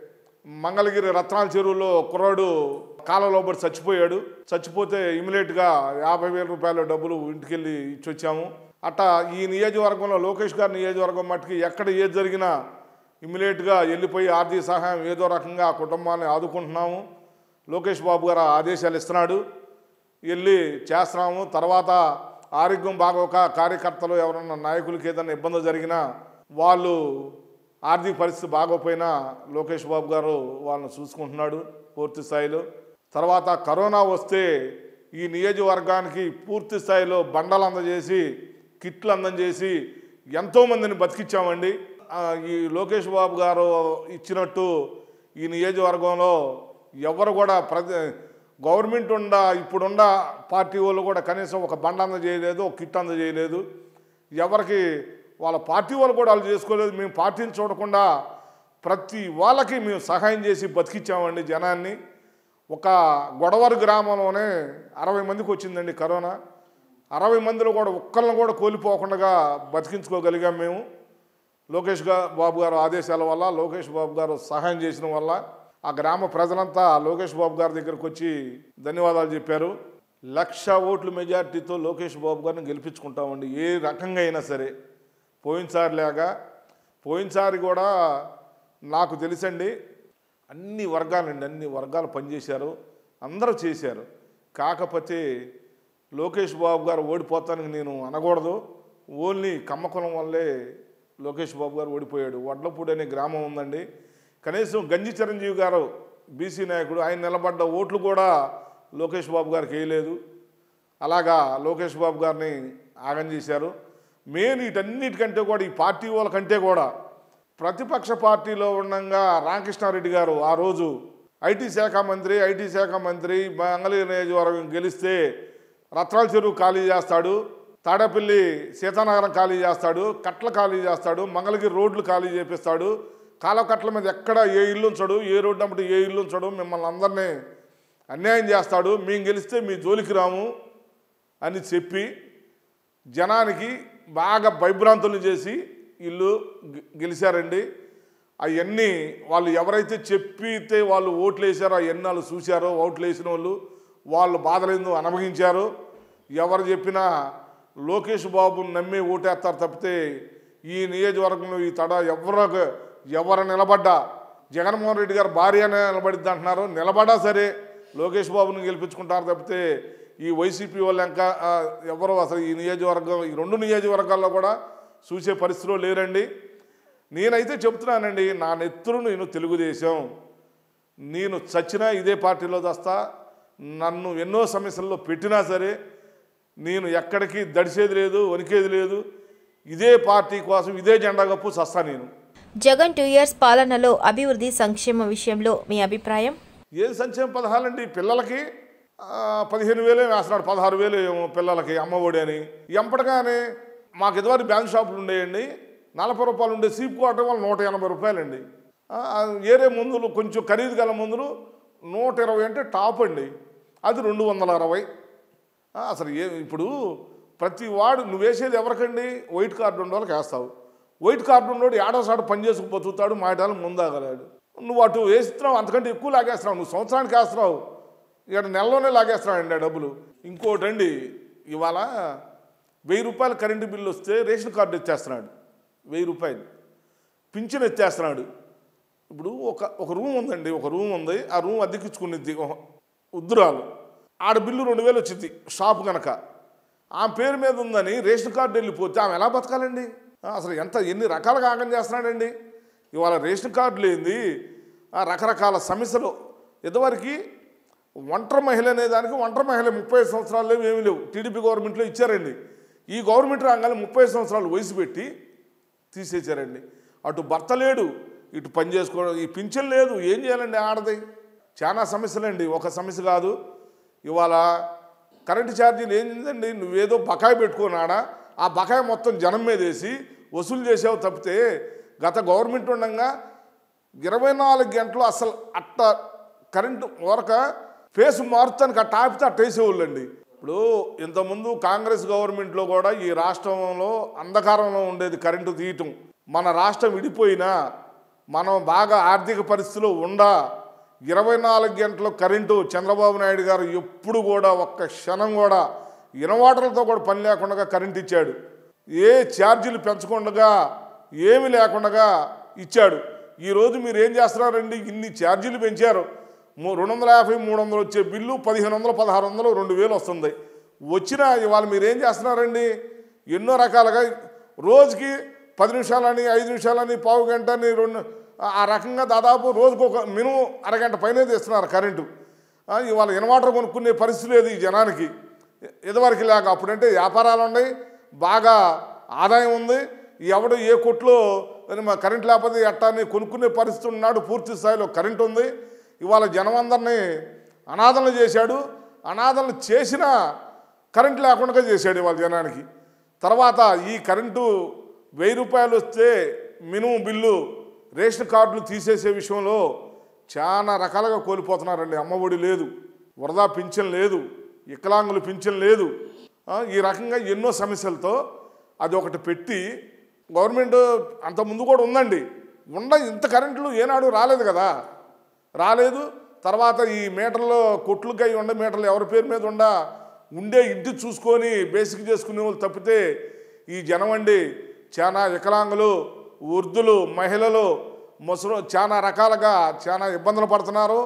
మంగళగిరి రత్నాల చెరువులో కుర్రాడు కాలంలో పడి చచ్చిపోయాడు చచ్చిపోతే ఇమీడియట్గా యాభై వేల రూపాయల డబ్బులు ఇంటికెళ్ళి ఇచ్చి వచ్చాము అట్టా ఈ నియోజకవర్గంలో లోకేష్ గారి నియోజకవర్గం మట్టుకి ఎక్కడ ఏది జరిగినా ఇమీడియట్గా వెళ్ళిపోయి ఆర్థిక సహాయం ఏదో రకంగా ఆ కుటుంబాన్ని ఆదుకుంటున్నాము లోకేష్ బాబు గారు ఆ ఆదేశాలు ఇస్తున్నాడు వెళ్ళి చేస్తున్నాము తర్వాత ఆరోగ్యం బాగోక కార్యకర్తలు ఎవరన్నా నాయకులకి ఏదైనా ఇబ్బంది జరిగినా వాళ్ళు ఆర్థిక పరిస్థితి బాగోపోయినా లోకేష్ బాబు గారు వాళ్ళని చూసుకుంటున్నాడు పూర్తి స్థాయిలో తర్వాత కరోనా వస్తే ఈ నియోజకవర్గానికి పూర్తి స్థాయిలో బండలు అందజేసి కిట్లు అందజేసి ఎంతోమందిని బతికిచ్చామండి ఆ, ఈ లోకేష్ బాబు గారు ఇచ్చినట్టు ఈ నియోజకవర్గంలో ఎవరు కూడా ప్రతి గవర్నమెంట్ ఉండ ఇప్పుడున్న పార్టీ వాళ్ళు కూడా కనీసం ఒక బండ అంద చేయలేదు ఒక కిట్ అంద చేయలేదు ఎవరికి వాళ్ళ పార్టీ వాళ్ళు కూడా వాళ్ళు చేసుకోలేదు మేము పార్టీని చూడకుండా ప్రతి వాళ్ళకి మేము సహాయం చేసి బతికిచ్చామండి జనాన్ని ఒక గొడవరు గ్రామంలోనే అరవై మందికి వచ్చిందండి కరోనా అరవై మందిలో కూడా ఒక్కరిని కూడా కోల్పోకుండా బతికించుకోగలిగాం మేము లోకేష్ గా బాబు గారు ఆదేశాల వల్ల లోకేష్ బాబు గారు సహాయం చేసిన వల్ల ఆ గ్రామ ప్రజలంతా లోకేష్ బాబు గారి దగ్గరకు వచ్చి ధన్యవాదాలు చెప్పారు లక్ష ఓట్ల మెజార్టీతో లోకేష్ బాబు గారిని గెలిపించుకుంటామండి ఏ రకంగా అయినా సరే పోయినసారి లాగా పోయినసారి కూడా నాకు తెలుసండి అన్ని వర్గాలండి అన్ని వర్గాలు పనిచేశారు అందరూ చేశారు కాకపోతే లోకేష్ బాబు గారు ఓడిపోతానికి నేను అనకూడదు ఓన్లీ కమ్మకులం వల్లే లోకేష్ బాబు గారు ఓడిపోయాడు వడ్లపూడి అనే గ్రామం ఉందండి కనీసం గంజి చిరంజీవి గారు బీసీ నాయకుడు ఆయన నిలబడ్డ ఓట్లు కూడా లోకేష్ బాబు గారికి వేయలేదు అలాగా లోకేష్ బాబు గారిని ఆగం చేశారు మెయిన్ వీటన్నిటికంటే కూడా ఈ పార్టీ వాళ్ళకంటే కూడా ప్రతిపక్ష పార్టీలో ఉండగా రామకృష్ణారెడ్డి గారు ఆ రోజు ఐటీ శాఖ మంత్రి ఐటీ శాఖ మంత్రి మంగళగిరి నియోజకవర్గం గెలిస్తే రత్నాల చెరువు ఖాళీ చేస్తాడు తాడేపల్లి సీతానగరం ఖాళీ చేస్తాడు కట్ల ఖాళీ చేస్తాడు మంగళగిరి రోడ్లు ఖాళీ చేపిస్తాడు కాలకట్ల మీద ఎక్కడ ఏ ఇల్లు ఉంచడు ఏ రోడ్డు అమ్మటి ఏ ఇల్లు ఉంచడు మిమ్మల్ని అందరినీ అన్యాయం చేస్తాడు మేము గెలిస్తే మీ జోలికి రాము అని చెప్పి జనానికి బాగా భయభ్రాంతులు చేసి ఇల్లు గె- గెలిచారండి అవన్నీ వాళ్ళు ఎవరైతే చెప్పితే వాళ్ళు ఓట్లు వేసారో అవన్నీ వాళ్ళు చూశారో ఓట్లు వేసిన వాళ్ళు వాళ్ళు బాధలేందో అనుభవించారు ఎవరు చెప్పినా లోకేష్ బాబుని నమ్మి ఓటేస్తారు తప్పితే ఈ నియోజకవర్గంలో ఈ తడ ఎవరు ఎవరు నిలబడ్డా జగన్మోహన్ రెడ్డి గారు భార్య నిలబడిద్ది అంటున్నారు నిలబడా సరే లోకేష్ బాబుని గెలిపించుకుంటారు తప్పితే ఈ వైసీపీ వాళ్ళు ఇంకా ఆ, ఎవరు అసలు ఈ నియోజకవర్గం ఈ రెండు నియోజకవర్గాల్లో కూడా చూసే పరిస్థితిలో లేరండి నేనైతే చెప్తున్నానండి నా నెత్తురు నేను తెలుగుదేశం నేను చచ్చినా ఇదే పార్టీలో చస్తా నన్ను ఎన్నో సమస్యల్లో పెట్టినా సరే నేను ఎక్కడికి దడిసేది లేదు వణికేది లేదు ఇదే పార్టీ కోసం ఇదే జెండా కప్పు చస్తా నేను జగన్ టూ ఇయర్స్ పాలనలో అభివృద్ధి సంక్షేమ విషయంలో మీ అభిప్రాయం ఏ సంక్షేమ పథకాలండి పిల్లలకి ఆ, పదిహేను వేలే వేస్తున్నాడు పదహారు వేలు ఏమో పిల్లలకి అమ్మఒడి అని ఎంపటగానే మాకు ఇదివరకు బ్యాంక్ షాపులు ఉండేయండి నలభై రూపాయలు ఉండే సీప్ కోవటం వల్ల నూట ఎనభై రూపాయలండి ఆ, ఆ, ఏరే మందులు కొంచెం ఖరీదు గల మందులు నూట ఇరవై అంటే టాప్ అండి అది రెండు వందల అరవై ఆ, అసలు ఏ ఇప్పుడు ప్రతి వాడు నువ్వు వేసేది ఎవరికండి వైట్ కార్డు ఉన్న వాళ్ళకి వేస్తావు వైట్ కార్డు ఉన్నోడు ఏడోసాడు పని చేసుకు బతుకుతాడు మాయటాలు ముందాగలాడు నువ్వు అటు వేస్తున్నావు అంతకంటే ఎక్కువ లాగేస్తున్నావు నువ్వు సంవత్సరానికి వేస్తున్నావు ఇక్కడ నెలలోనే లాగేస్తున్నావు అండి ఆ డబ్బులు ఇంకోటండి ఇవాళ వెయ్యి రూపాయల కరెంటు బిల్లు వస్తే రేషన్ కార్డు ఎత్తేస్తున్నాడు వెయ్యి రూపాయలు పింఛన్ ఎత్తేస్తున్నాడు ఇప్పుడు ఒక ఒక రూమ్ ఉందండి ఒక రూమ్ ఉంది ఆ రూమ్ అద్దెకించుకునేది ఉద్దురాలు ఆడ బిల్లు రెండు వేలు వచ్చింది షాప్ కనుక ఆమె పేరు మీద ఉందని రేషన్ కార్డు వెళ్ళిపోతే ఆమె ఎలా బతకాలండి ఆ, అసలు ఎంత ఎన్ని రకాలుగా ఆగం చేస్తున్నాడండి ఇవాళ రేషన్ కార్డు లేనిది ఆ రకరకాల సమస్యలు ఇదివరకు ఒంటరి మహిళ అనే దానికి ఒంటరి మహిళ ముప్పై సంవత్సరాలు లేవు ఏమీ లేవు టీడీపీ గవర్నమెంట్లో ఇచ్చారండి ఈ గవర్నమెంట్ రాగానే ముప్పై సంవత్సరాలు వయసు పెట్టి తీసేశారండి అటు భర్త లేడు ఇటు పని చేసుకోవడం ఈ పింఛన్ లేదు ఏం చేయాలండి ఆడది చాలా సమస్యలండి ఒక సమస్య కాదు ఇవాళ కరెంటు ఛార్జీలు ఏంటండి నువ్వేదో బకాయి పెట్టుకున్నాడా ఆ బకాయి మొత్తం జనం మీద వేసి వసూలు చేసావు తప్పితే గత గవర్నమెంట్ ఉండగా ఇరవై నాలుగు గంటలు అసలు అట్ట కరెంటు వరక ఫేస్ మారుతానికి అట్ట ఆపితే అట్ట వేసేవాళ్ళండి ఇప్పుడు ఇంతకుముందు కాంగ్రెస్ గవర్నమెంట్లో కూడా ఈ రాష్ట్రంలో అంధకారంలో ఉండేది కరెంటు తీయటం మన రాష్ట్రం విడిపోయినా మనం బాగా ఆర్థిక పరిస్థితిలో ఉండా ఇరవై నాలుగు గంటలు కరెంటు చంద్రబాబు నాయుడు గారు ఎప్పుడు కూడా ఒక్క క్షణం కూడా ఇన్వర్టర్లతో కూడా పని లేకుండా కరెంట్ ఇచ్చాడు ఏ ఛార్జీలు పెంచకుండా ఏమి లేకుండా ఇచ్చాడు ఈరోజు మీరు ఏం చేస్తున్నారండి ఇన్ని ఛార్జీలు పెంచారు మూ- రెండు వందల యాభై మూడు వందలు వచ్చే బిల్లు పదిహేను వందలు పదహారు వందలు రెండు వేలు వస్తుంది వచ్చిన ఇవాళ మీరు ఏం చేస్తున్నారండి ఎన్నో రకాలుగా రోజుకి పది నిమిషాలని ఐదు నిమిషాలని పావు గంటని రెండు ఆ- ఆ రకంగా దాదాపు రోజుకు ఒక మినిమం అరగంట పైనే తీస్తున్నారు కరెంటు ఆ, ఇవాళ ఇన్వర్టర్ కొనుక్కునే పరిస్థితి లేదు ఈ జనానికి ఇదివరకు లేక అప్పుడంటే వ్యాపారాలు ఉన్నాయి బాగా ఆదాయం ఉంది ఎవడు ఏ కొట్లో మరి మా కరెంట్ లేకపోతే ఎట్టాన్ని కొనుక్కునే పరిస్థితి ఉన్నాడు పూర్తి స్థాయిలో కరెంట్ ఉంది ఇవాళ జనం అందరినీ అనాథలు చేశాడు అనాథలు చేసినా కరెంట్ లేకుండా చేశాడు ఇవాళ జనానికి తర్వాత ఈ కరెంటు వెయ్యి రూపాయలు వస్తే మినిమం బిల్లు రేషన్ కార్డులు తీసేసే విషయంలో చాలా రకాలుగా కోల్పోతున్నారండి అమ్మఒడి లేదు వరదా పింఛన్ లేదు వికలాంగులు పింఛన్ లేదు ఆ, ఈ రకంగా ఎన్నో సమస్యలతో అది ఒకటి పెట్టి గవర్నమెంట్ అంత ముందు కూడా ఉందండి ఉండ ఇంత కరెంట్లు ఏనాడు రాలేదు కదా రాలేదు తర్వాత ఈ మీటర్లో కొట్లుకి అయి ఉండే మీటర్లు ఎవరి పేరు మీద ఉండా ఉండే ఇంటి చూసుకొని బేసిక్ చేసుకునే వాళ్ళు తప్పితే ఈ జనం అండి చాలా వికలాంగులు వృద్ధులు మహిళలు ముసలు చాలా రకాలుగా చాలా ఇబ్బందులు పడుతున్నారు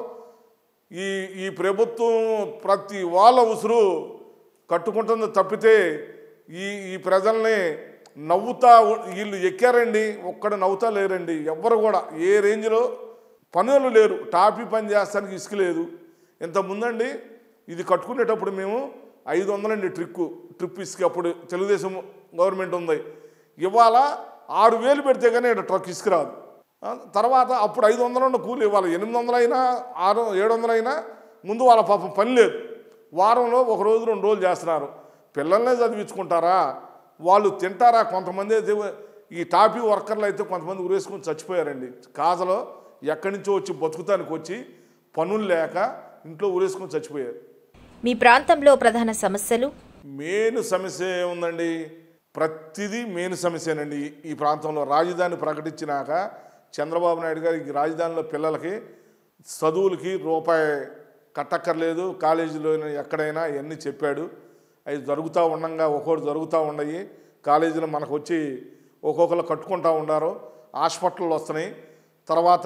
ఈ ఈ ప్రభుత్వం ప్రతి వాళ్ళ ఉసురు కట్టుకుంటుంది తప్పితే ఈ ఈ ప్రజల్ని నవ్వుతా ఉ- వీళ్ళు ఎక్కారండి ఒక్కడ నవ్వుతా లేరండి ఎవ్వరు కూడా ఏ రేంజ్లో పనులు లేరు టాపీ పని చేస్తానికి ఇసుక లేదు ఇంత ముందండి ఇది కట్టుకునేటప్పుడు మేము ఐదు వందలండి ట్రిక్కు ట్రిప్ ఇసుక అప్పుడు తెలుగుదేశం గవర్నమెంట్ ఉంది ఇవాళ ఆరు వేలు పెడితే కానీ ఇక్కడ ట్రక్ ఇసుక రాదు ఆ, తర్వాత అప్పుడు ఐదు వందలు ఉన్న కూలి ఇవ్వాలి ఎనిమిది వందలైనా ఆరు ఏడు వందలైనా ముందు వాళ్ళ పాపం పని లేదు వారంలో ఒక రోజు రెండు రోజులు చేస్తున్నారు పిల్లల్నే చదివించుకుంటారా వాళ్ళు తింటారా కొంతమంది అయితే ఈ టాపీ వర్కర్లు అయితే కొంతమంది ఉరేసుకుని చచ్చిపోయారండి కాజలో ఎక్కడి నుంచో వచ్చి బతుకుతానికి వచ్చి పనులు లేక ఇంట్లో ఉరేసుకుని చచ్చిపోయారు మీ ప్రాంతంలో ప్రధాన సమస్యలు మెయిన్ సమస్య ఏముందండి ప్రతిదీ మెయిన్ సమస్యనండి ఈ- ఈ ప్రాంతంలో రాజధాని ప్రకటించినాక చంద్రబాబు నాయుడు గారు ఈ రాజధానిలో పిల్లలకి చదువులకి రూపాయి కట్టక్కర్లేదు కాలేజీలో ఎక్కడైనా ఇవన్నీ చెప్పాడు అవి జరుగుతూ ఉండంగా ఒక్కొక్కటి జరుగుతూ ఉన్నాయి కాలేజీలు మనకు వచ్చి ఒక్కొక్కరు కట్టుకుంటూ ఉన్నారు హాస్పిటళ్ళు వస్తున్నాయి తర్వాత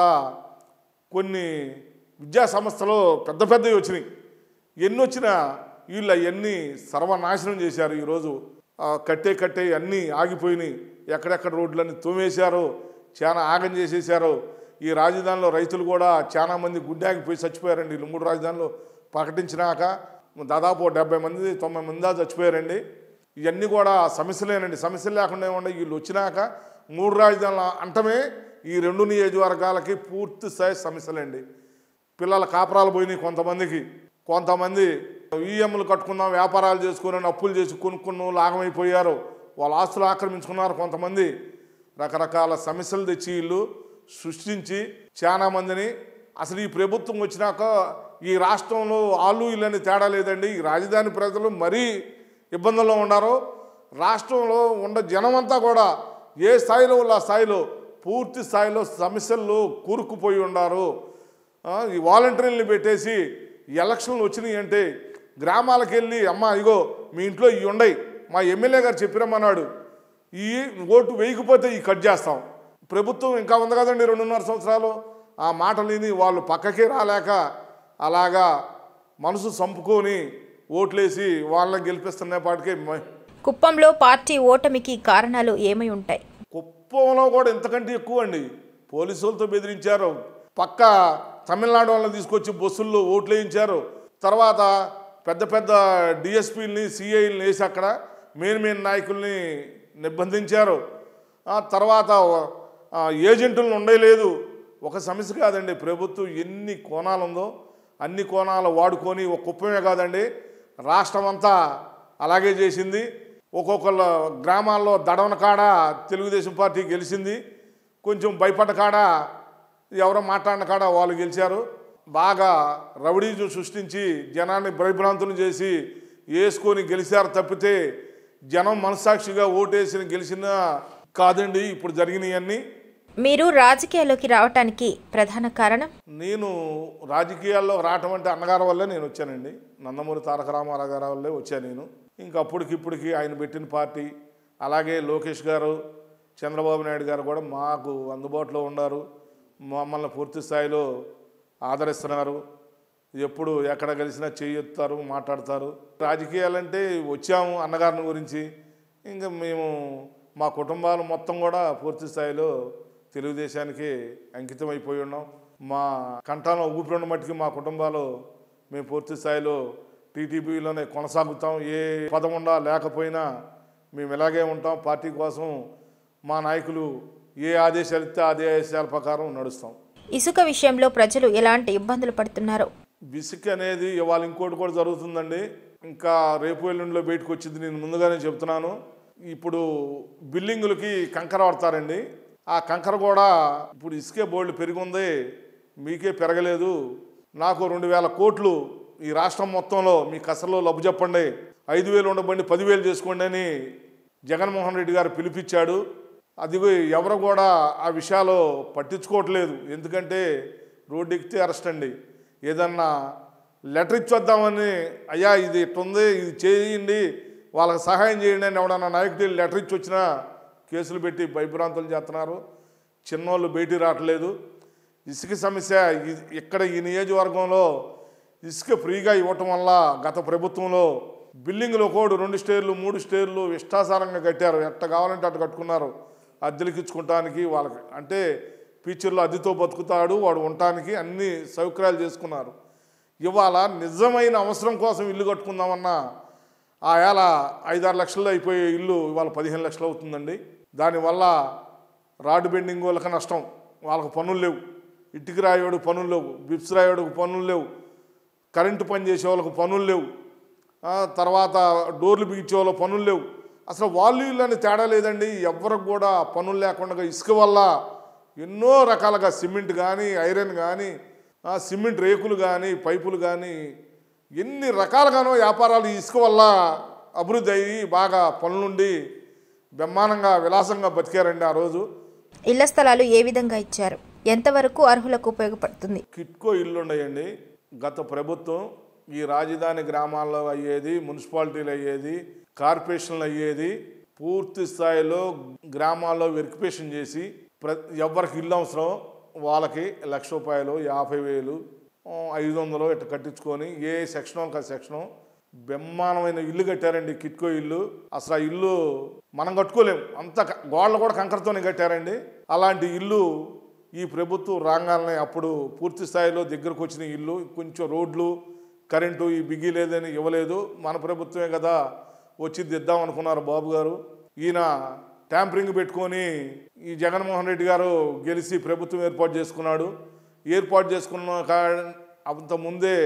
కొన్ని విద్యా సంస్థలు పెద్ద పెద్దవి వచ్చినాయి ఎన్ని వచ్చినా వీళ్ళు అవన్నీ సర్వనాశనం చేశారు ఈరోజు ఆ, కట్టే కట్టే అన్నీ ఆగిపోయినాయి ఎక్కడెక్కడ రోడ్లన్నీ తోమేశారు చాలా ఆగం చేసేసారు ఈ రాజధానిలో రైతులు కూడా చాలా మంది గుడ్డాగిపోయి చచ్చిపోయారండి వీళ్ళు మూడు రాజధానులు ప్రకటించినాక దాదాపు ఓ డెబ్బై మంది తొంభై మంది దాకా చచ్చిపోయారండి ఇవన్నీ కూడా సమస్యలేనండి సమస్యలు లేకుండా ఏమన్నా వీళ్ళు వచ్చినాక మూడు రాజధానుల అంటమే ఈ రెండు నియోజకవర్గాలకి పూర్తి స్థాయి సమస్యలండి పిల్లల కాపురాలు పోయినాయి కొంతమందికి కొంతమంది ఈఎంలు కట్టుకుందాం వ్యాపారాలు చేసుకుని అప్పులు చేసి కొనుక్కున్న లాగమైపోయారు వాళ్ళ ఆస్తులు ఆక్రమించుకున్నారు కొంతమంది రకరకాల సమస్యలు తెచ్చి వీళ్ళు సృష్టించి చాలా మందిని అసలు ఈ ప్రభుత్వం వచ్చినాక ఈ రాష్ట్రంలో ఆలు ఇల్లని తేడా లేదండి ఈ రాజధాని ప్రజలు మరీ ఇబ్బందుల్లో ఉన్నారు రాష్ట్రంలో ఉన్న జనం అంతా కూడా ఏ స్థాయిలో ఉన్న ఆ స్థాయిలో పూర్తి స్థాయిలో సమస్యల్లో కూరుకుపోయి ఉన్నారు ఆ, ఈ వాలంటీర్ని పెట్టేసి ఈ ఎలక్షన్లు వచ్చినాయి అంటే గ్రామాలకు వెళ్ళి అమ్మ ఇగో మీ ఇంట్లో ఇవి ఉండయి మా ఎమ్మెల్యే గారు చెప్పిరమ్మన్నాడు ఈ ఓటు వేయకపోతే ఈ కట్ చేస్తాం ప్రభుత్వం ఇంకా ఉంది కదండి రెండున్నర సంవత్సరాలు ఆ మాటలు విని వాళ్ళు పక్కకి రాలేక అలాగా మనసు చంపుకొని ఓట్లేసి వాళ్ళని గెలిపిస్తున్నపాటికే మ- కుప్పంలో పార్టీ ఓటమికి కారణాలు ఏమై ఉంటాయి కుప్పంలో కూడా ఇంతకంటే ఎక్కువ అండి పోలీసులతో బెదిరించారు పక్క తమిళనాడు వాళ్ళని తీసుకొచ్చి బస్సుల్లో ఓట్లు వేయించారు తర్వాత పెద్ద పెద్ద డిఎస్పీలని సిఐని వేసి అక్కడ మెయిన్ మెయిన్ నాయకుల్ని నిర్బంధించారు ఆ తర్వాత ఆ, ఏజెంటులను ఉండలేదు ఒక సమస్య కాదండి ప్రభుత్వం ఎన్ని కోణాలు ఉందో అన్ని కోణాలు వాడుకొని ఒక కుప్పమే కాదండి రాష్ట్రం అంతా అలాగే చేసింది ఒక్కొక్కళ్ళ గ్రామాల్లో దడవన కాడ తెలుగుదేశం పార్టీ గెలిచింది కొంచెం భయపడ్డ కాడ ఎవరో మాట్లాడిన కాడ వాళ్ళు గెలిచారు బాగా రౌడీజం సృష్టించి జనాన్ని భయభ్రాంతులు చేసి వేసుకొని గెలిచారు తప్పితే జనం మనసాక్షిగా ఓటేసిన గెలిచిన కాదండి ఇప్పుడు జరిగినవన్నీ మీరు రాజకీయాల్లోకి రావటానికి ప్రధాన కారణం నేను రాజకీయాల్లో రావటం అంటే అన్నగారి వల్లే నేను వచ్చానండి నందమూరి తారక రామారావు గారి వల్లే వచ్చాను నేను ఇంక అప్పటికిప్పటికి ఆయన పెట్టిన పార్టీ అలాగే లోకేష్ గారు చంద్రబాబు నాయుడు గారు కూడా మాకు అందుబాటులో ఉన్నారు మమ్మల్ని పూర్తి స్థాయిలో ఆదరిస్తున్నారు ఎప్పుడు ఎక్కడ కలిసినా చేయొత్తారు మాట్లాడతారు రాజకీయాలంటే వచ్చాము అన్నగారిని గురించి ఇంకా మేము మా కుటుంబాలు మొత్తం కూడా పూర్తి స్థాయిలో తెలుగుదేశానికి అంకితం అయిపోయి ఉన్నాం మా కంఠంలో ఊపిరి మట్టికి మా కుటుంబాలు మేము పూర్తి స్థాయిలో టీటీపీలోనే కొనసాగుతాం ఏ పదం ఉండా లేకపోయినా మేము ఇలాగే ఉంటాం పార్టీ కోసం మా నాయకులు ఏ ఆదేశాలు ఇస్తే ఆ ఆదేశాల ప్రకారం నడుస్తాం ఇసుక విషయంలో ప్రజలు ఎలాంటి ఇబ్బందులు పడుతున్నారో బిసిక్ అనేది ఇవాళ ఇంకోటి కూడా జరుగుతుందండి ఇంకా రేపు ఎల్లుండిలో బయటకు వచ్చింది నేను ముందుగానే చెప్తున్నాను ఇప్పుడు బిల్డింగులకి కంకర వాడతారండి ఆ కంకర కూడా ఇప్పుడు ఇసుకే బోర్డు పెరిగింది మీకే పెరగలేదు నాకు రెండు వేల కోట్లు ఈ రాష్ట్రం మొత్తంలో మీ కసరలో లబ్బు చెప్పండి ఐదు వేలు ఉండబండి పదివేలు చేసుకోండి అని జగన్మోహన్ రెడ్డి గారు పిలిపించాడు అది ఎవరు కూడా ఆ విషయాలు పట్టించుకోవట్లేదు ఎందుకంటే రోడ్డు ఎక్కితే అరెస్ట్ అండి ఏదన్నా లెటర్ ఇచ్చొద్దామని అయ్యా ఇది ఇట్టుంది ఇది చేయండి వాళ్ళకి సహాయం చేయండి అని ఎవడన్నా నాయకుడు లెటర్ ఇచ్చి వచ్చినా కేసులు పెట్టి భయభ్రాంతులు చేస్తున్నారు చిన్నోళ్ళు బయటికి రావట్లేదు ఇసుక సమస్య ఇ- ఇక్కడ ఈ నియోజకవర్గంలో ఇసుక ఫ్రీగా ఇవ్వటం వల్ల గత ప్రభుత్వంలో బిల్డింగ్లు కోడు రెండు స్టేర్లు మూడు స్టేర్లు ఇష్టాసారంగా కట్టారు ఎట్ట కావాలంటే అట్ట కట్టుకున్నారు అద్దెలకు ఇచ్చుకోవటానికి వాళ్ళకి అంటే ఫ్యూచర్లో అద్దెతో బతుకుతాడు వాడు ఉండటానికి అన్ని సౌకర్యాలు చేసుకున్నారు ఇవాళ నిజమైన అవసరం కోసం ఇల్లు కట్టుకుందామన్నా ఆ ఏళ ఐదారు లక్షల్లో అయిపోయే ఇల్లు ఇవాళ పదిహేను లక్షలు అవుతుందండి దానివల్ల రాడ్ బెండింగ్ వాళ్ళకి నష్టం వాళ్ళకి పనులు లేవు ఇటుక రాయోడు పనులు లేవు బిప్స్ రాయోడుకు పనులు లేవు కరెంటు పని చేసే వాళ్ళకు పనులు లేవు ఆ, తర్వాత డోర్లు బిగించే వాళ్ళకి పనులు లేవు అసలు వాళ్ళు వీళ్ళు అని తేడా లేదండి ఎవరికి కూడా పనులు లేకుండా ఇసుక వల్ల ఎన్నో రకాలుగా సిమెంట్ కానీ ఐరన్ కానీ ఆ, సిమెంట్ రేకులు కానీ పైపులు కానీ ఎన్ని రకాలుగానో వ్యాపారాలు ఈ ఇసుక వల్ల అభివృద్ధి అయ్యి బాగా పనులుండి బ్రహ్మాండంగా విలాసంగా బతికారండి ఆ రోజు ఇళ్ల స్థలాలు ఏ విధంగా ఇచ్చారు ఎంతవరకు అర్హులకు ఉపయోగపడుతుంది కిట్కో ఇల్లు ఉన్నాయండి గత ప్రభుత్వం ఈ రాజధాని గ్రామాల్లో అయ్యేది మున్సిపాలిటీలు అయ్యేది కార్పొరేషన్లు అయ్యేది పూర్తి స్థాయిలో గ్రామాల్లో వెరిఫికేషన్ చేసి ప్ర ఎవరికి ఇల్లు అవసరం వాళ్ళకి లక్ష రూపాయలు యాభై వేలు ఆ, ఐదు వందలు ఇట్లా కట్టించుకొని ఏ సెక్షన్ ఒక సెక్షను బ్రహ్మాండమైన ఇల్లు కట్టారండి కిట్కో ఇల్లు అసలు ఆ ఇల్లు మనం కట్టుకోలేం అంత క- గోడలు కూడా కంకరతోనే కట్టారండి అలాంటి ఇల్లు ఈ ప్రభుత్వం రాగానే అప్పుడు పూర్తి స్థాయిలో దగ్గరకు వచ్చిన ఇల్లు కొంచెం రోడ్లు కరెంటు ఈ బిగి లేదని ఇవ్వలేదు మన ప్రభుత్వమే కదా వచ్చి దిద్దాం అనుకున్నారు బాబు గారు ఈయన ట్యాంపరింగ్ పెట్టుకొని ఈ జగన్మోహన్ రెడ్డి గారు గెలిచి ప్రభుత్వం ఏర్పాటు చేసుకున్నాడు ఏర్పాటు చేసుకున్న కా అంత ముందే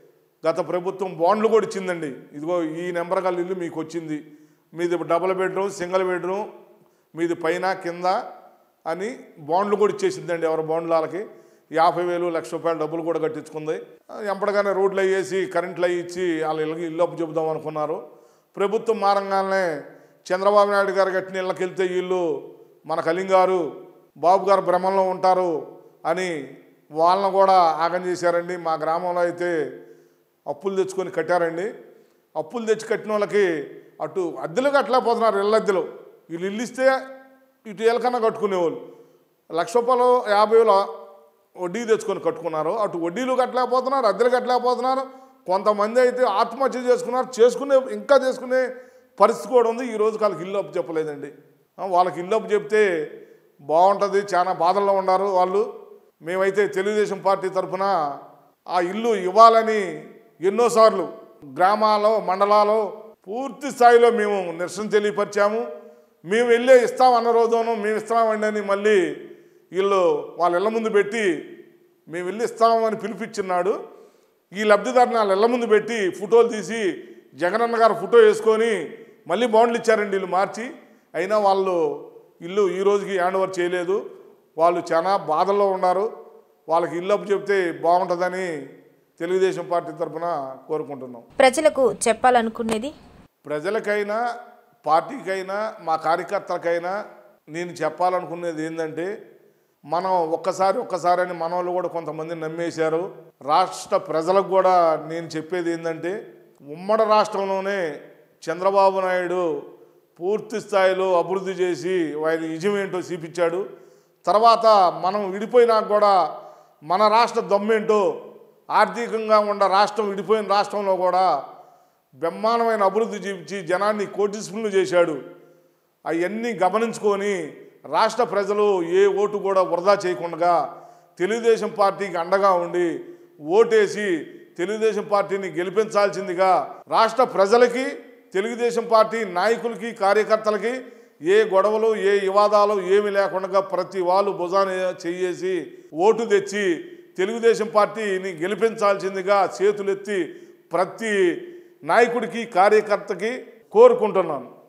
గత ప్రభుత్వం బాండ్లు కూడా ఇచ్చిందండి ఇదిగో ఈ నెంబర్ గల ఇల్లు మీకు వచ్చింది మీది డబుల్ బెడ్రూమ్ సింగిల్ బెడ్రూమ్ మీది పైన కింద అని బాండ్లు కూడా ఇచ్చేసిందండి ఎవరి బాండ్లు వాళ్ళకి యాభై వేలు లక్ష రూపాయల డబ్బులు కూడా కట్టించుకుంది ఎంపడగానే రోడ్లు అయ్యేసి కరెంట్లు అయ్యి ఇచ్చి వాళ్ళ ఇళ్ళకి ఇల్లు అప్పు చెబుదాం అనుకున్నారు ప్రభుత్వం మారంగానే చంద్రబాబు నాయుడు గారు కట్టిన ఇళ్ళకి వెళ్తే వీళ్ళు మన కలింగారు బాబు గారు భ్రమంలో ఉంటారు అని వాళ్ళని కూడా ఆగం చేశారండి మా గ్రామంలో అయితే అప్పులు తెచ్చుకొని కట్టారండి అప్పులు తెచ్చి కట్టిన వాళ్ళకి అటు అద్దెలు కట్టలేకపోతున్నారు ఇళ్ళ అద్దెలు వీళ్ళు ఇల్లు ఇస్తే ఇటు ఏళ్ళకన్నా కట్టుకునేవాళ్ళు లక్ష రూపాయలు యాభై వేలు వడ్డీ తెచ్చుకొని కట్టుకున్నారు అటు వడ్డీలు కట్టలేకపోతున్నారు అద్దెలు కట్టలేకపోతున్నారు కొంతమంది అయితే ఆత్మహత్య చేసుకున్నారు చేసుకునే ఇంకా చేసుకునే పరిస్థితి కూడా ఉంది ఈ రోజు వాళ్ళకి ఇల్లు అప్పు చెప్పలేదండి ఆ, వాళ్ళకి ఇల్లు అప్పు చెప్తే బాగుంటుంది చాలా బాధల్లో ఉన్నారు వాళ్ళు మేమైతే తెలుగుదేశం పార్టీ తరఫున ఆ ఇల్లు ఇవ్వాలని ఎన్నోసార్లు గ్రామాల్లో మండలాల్లో పూర్తి స్థాయిలో మేము నిరసన తెలియపరిచాము మేము వెళ్ళే ఇస్తామన్న రోజును మేము ఇస్తామండి అని మళ్ళీ వీళ్ళు వాళ్ళ ఇళ్ళ ముందు పెట్టి మేము వెళ్ళి ఇస్తామని పిలిపించున్నాడు ఈ లబ్ధిదారుని వాళ్ళ ఇళ్ళ ముందు పెట్టి ఫోటోలు తీసి జగనన్న గారు ఫోటో వేసుకొని మళ్ళీ బాండ్లు ఇచ్చారండి వీళ్ళు మార్చి అయినా వాళ్ళు ఇల్లు ఈ రోజుకి హ్యాండ్ ఓవర్ చేయలేదు వాళ్ళు చాలా బాధల్లో ఉన్నారు వాళ్ళకి ఇల్లు అప్పు చెప్తే బాగుంటుందని తెలుగుదేశం పార్టీ తరఫున కోరుకుంటున్నాం ప్రజలకు చెప్పాలనుకునేది ప్రజలకైనా పార్టీకైనా మా కార్యకర్తలకైనా నేను చెప్పాలనుకునేది ఏంటంటే మనం ఒక్కసారి ఒక్కసారి అని మన వాళ్ళు కూడా కొంతమంది నమ్మేశారు రాష్ట్ర ప్రజలకు కూడా నేను చెప్పేది ఏంటంటే ఉమ్మడి రాష్ట్రంలోనే చంద్రబాబు నాయుడు పూర్తి స్థాయిలో అభివృద్ధి చేసి వారి నిజం ఏంటో చూపించాడు తర్వాత మనం విడిపోయినాక కూడా మన రాష్ట్ర దమ్మేంటో ఆర్థికంగా ఉన్న రాష్ట్రం విడిపోయిన రాష్ట్రంలో కూడా బ్రహ్మాండమైన అభివృద్ధి చూపించి జనాన్ని కోటిస్పులు చేశాడు అవన్నీ గమనించుకొని రాష్ట్ర ప్రజలు ఏ ఓటు కూడా వృధా చేయకుండా తెలుగుదేశం పార్టీకి అండగా ఉండి ఓటేసి తెలుగుదేశం పార్టీని గెలిపించాల్సిందిగా రాష్ట్ర ప్రజలకి తెలుగుదేశం పార్టీ నాయకులకి కార్యకర్తలకి ఏ గొడవలు ఏ వివాదాలు ఏమి లేకుండా ప్రతి వాళ్ళు భుజాన చెయ్యేసి ఓటు తెచ్చి తెలుగుదేశం పార్టీని గెలిపించాల్సిందిగా చేతులెత్తి ప్రతి నాయకుడికి కార్యకర్తకి కోరుకుంటున్నాను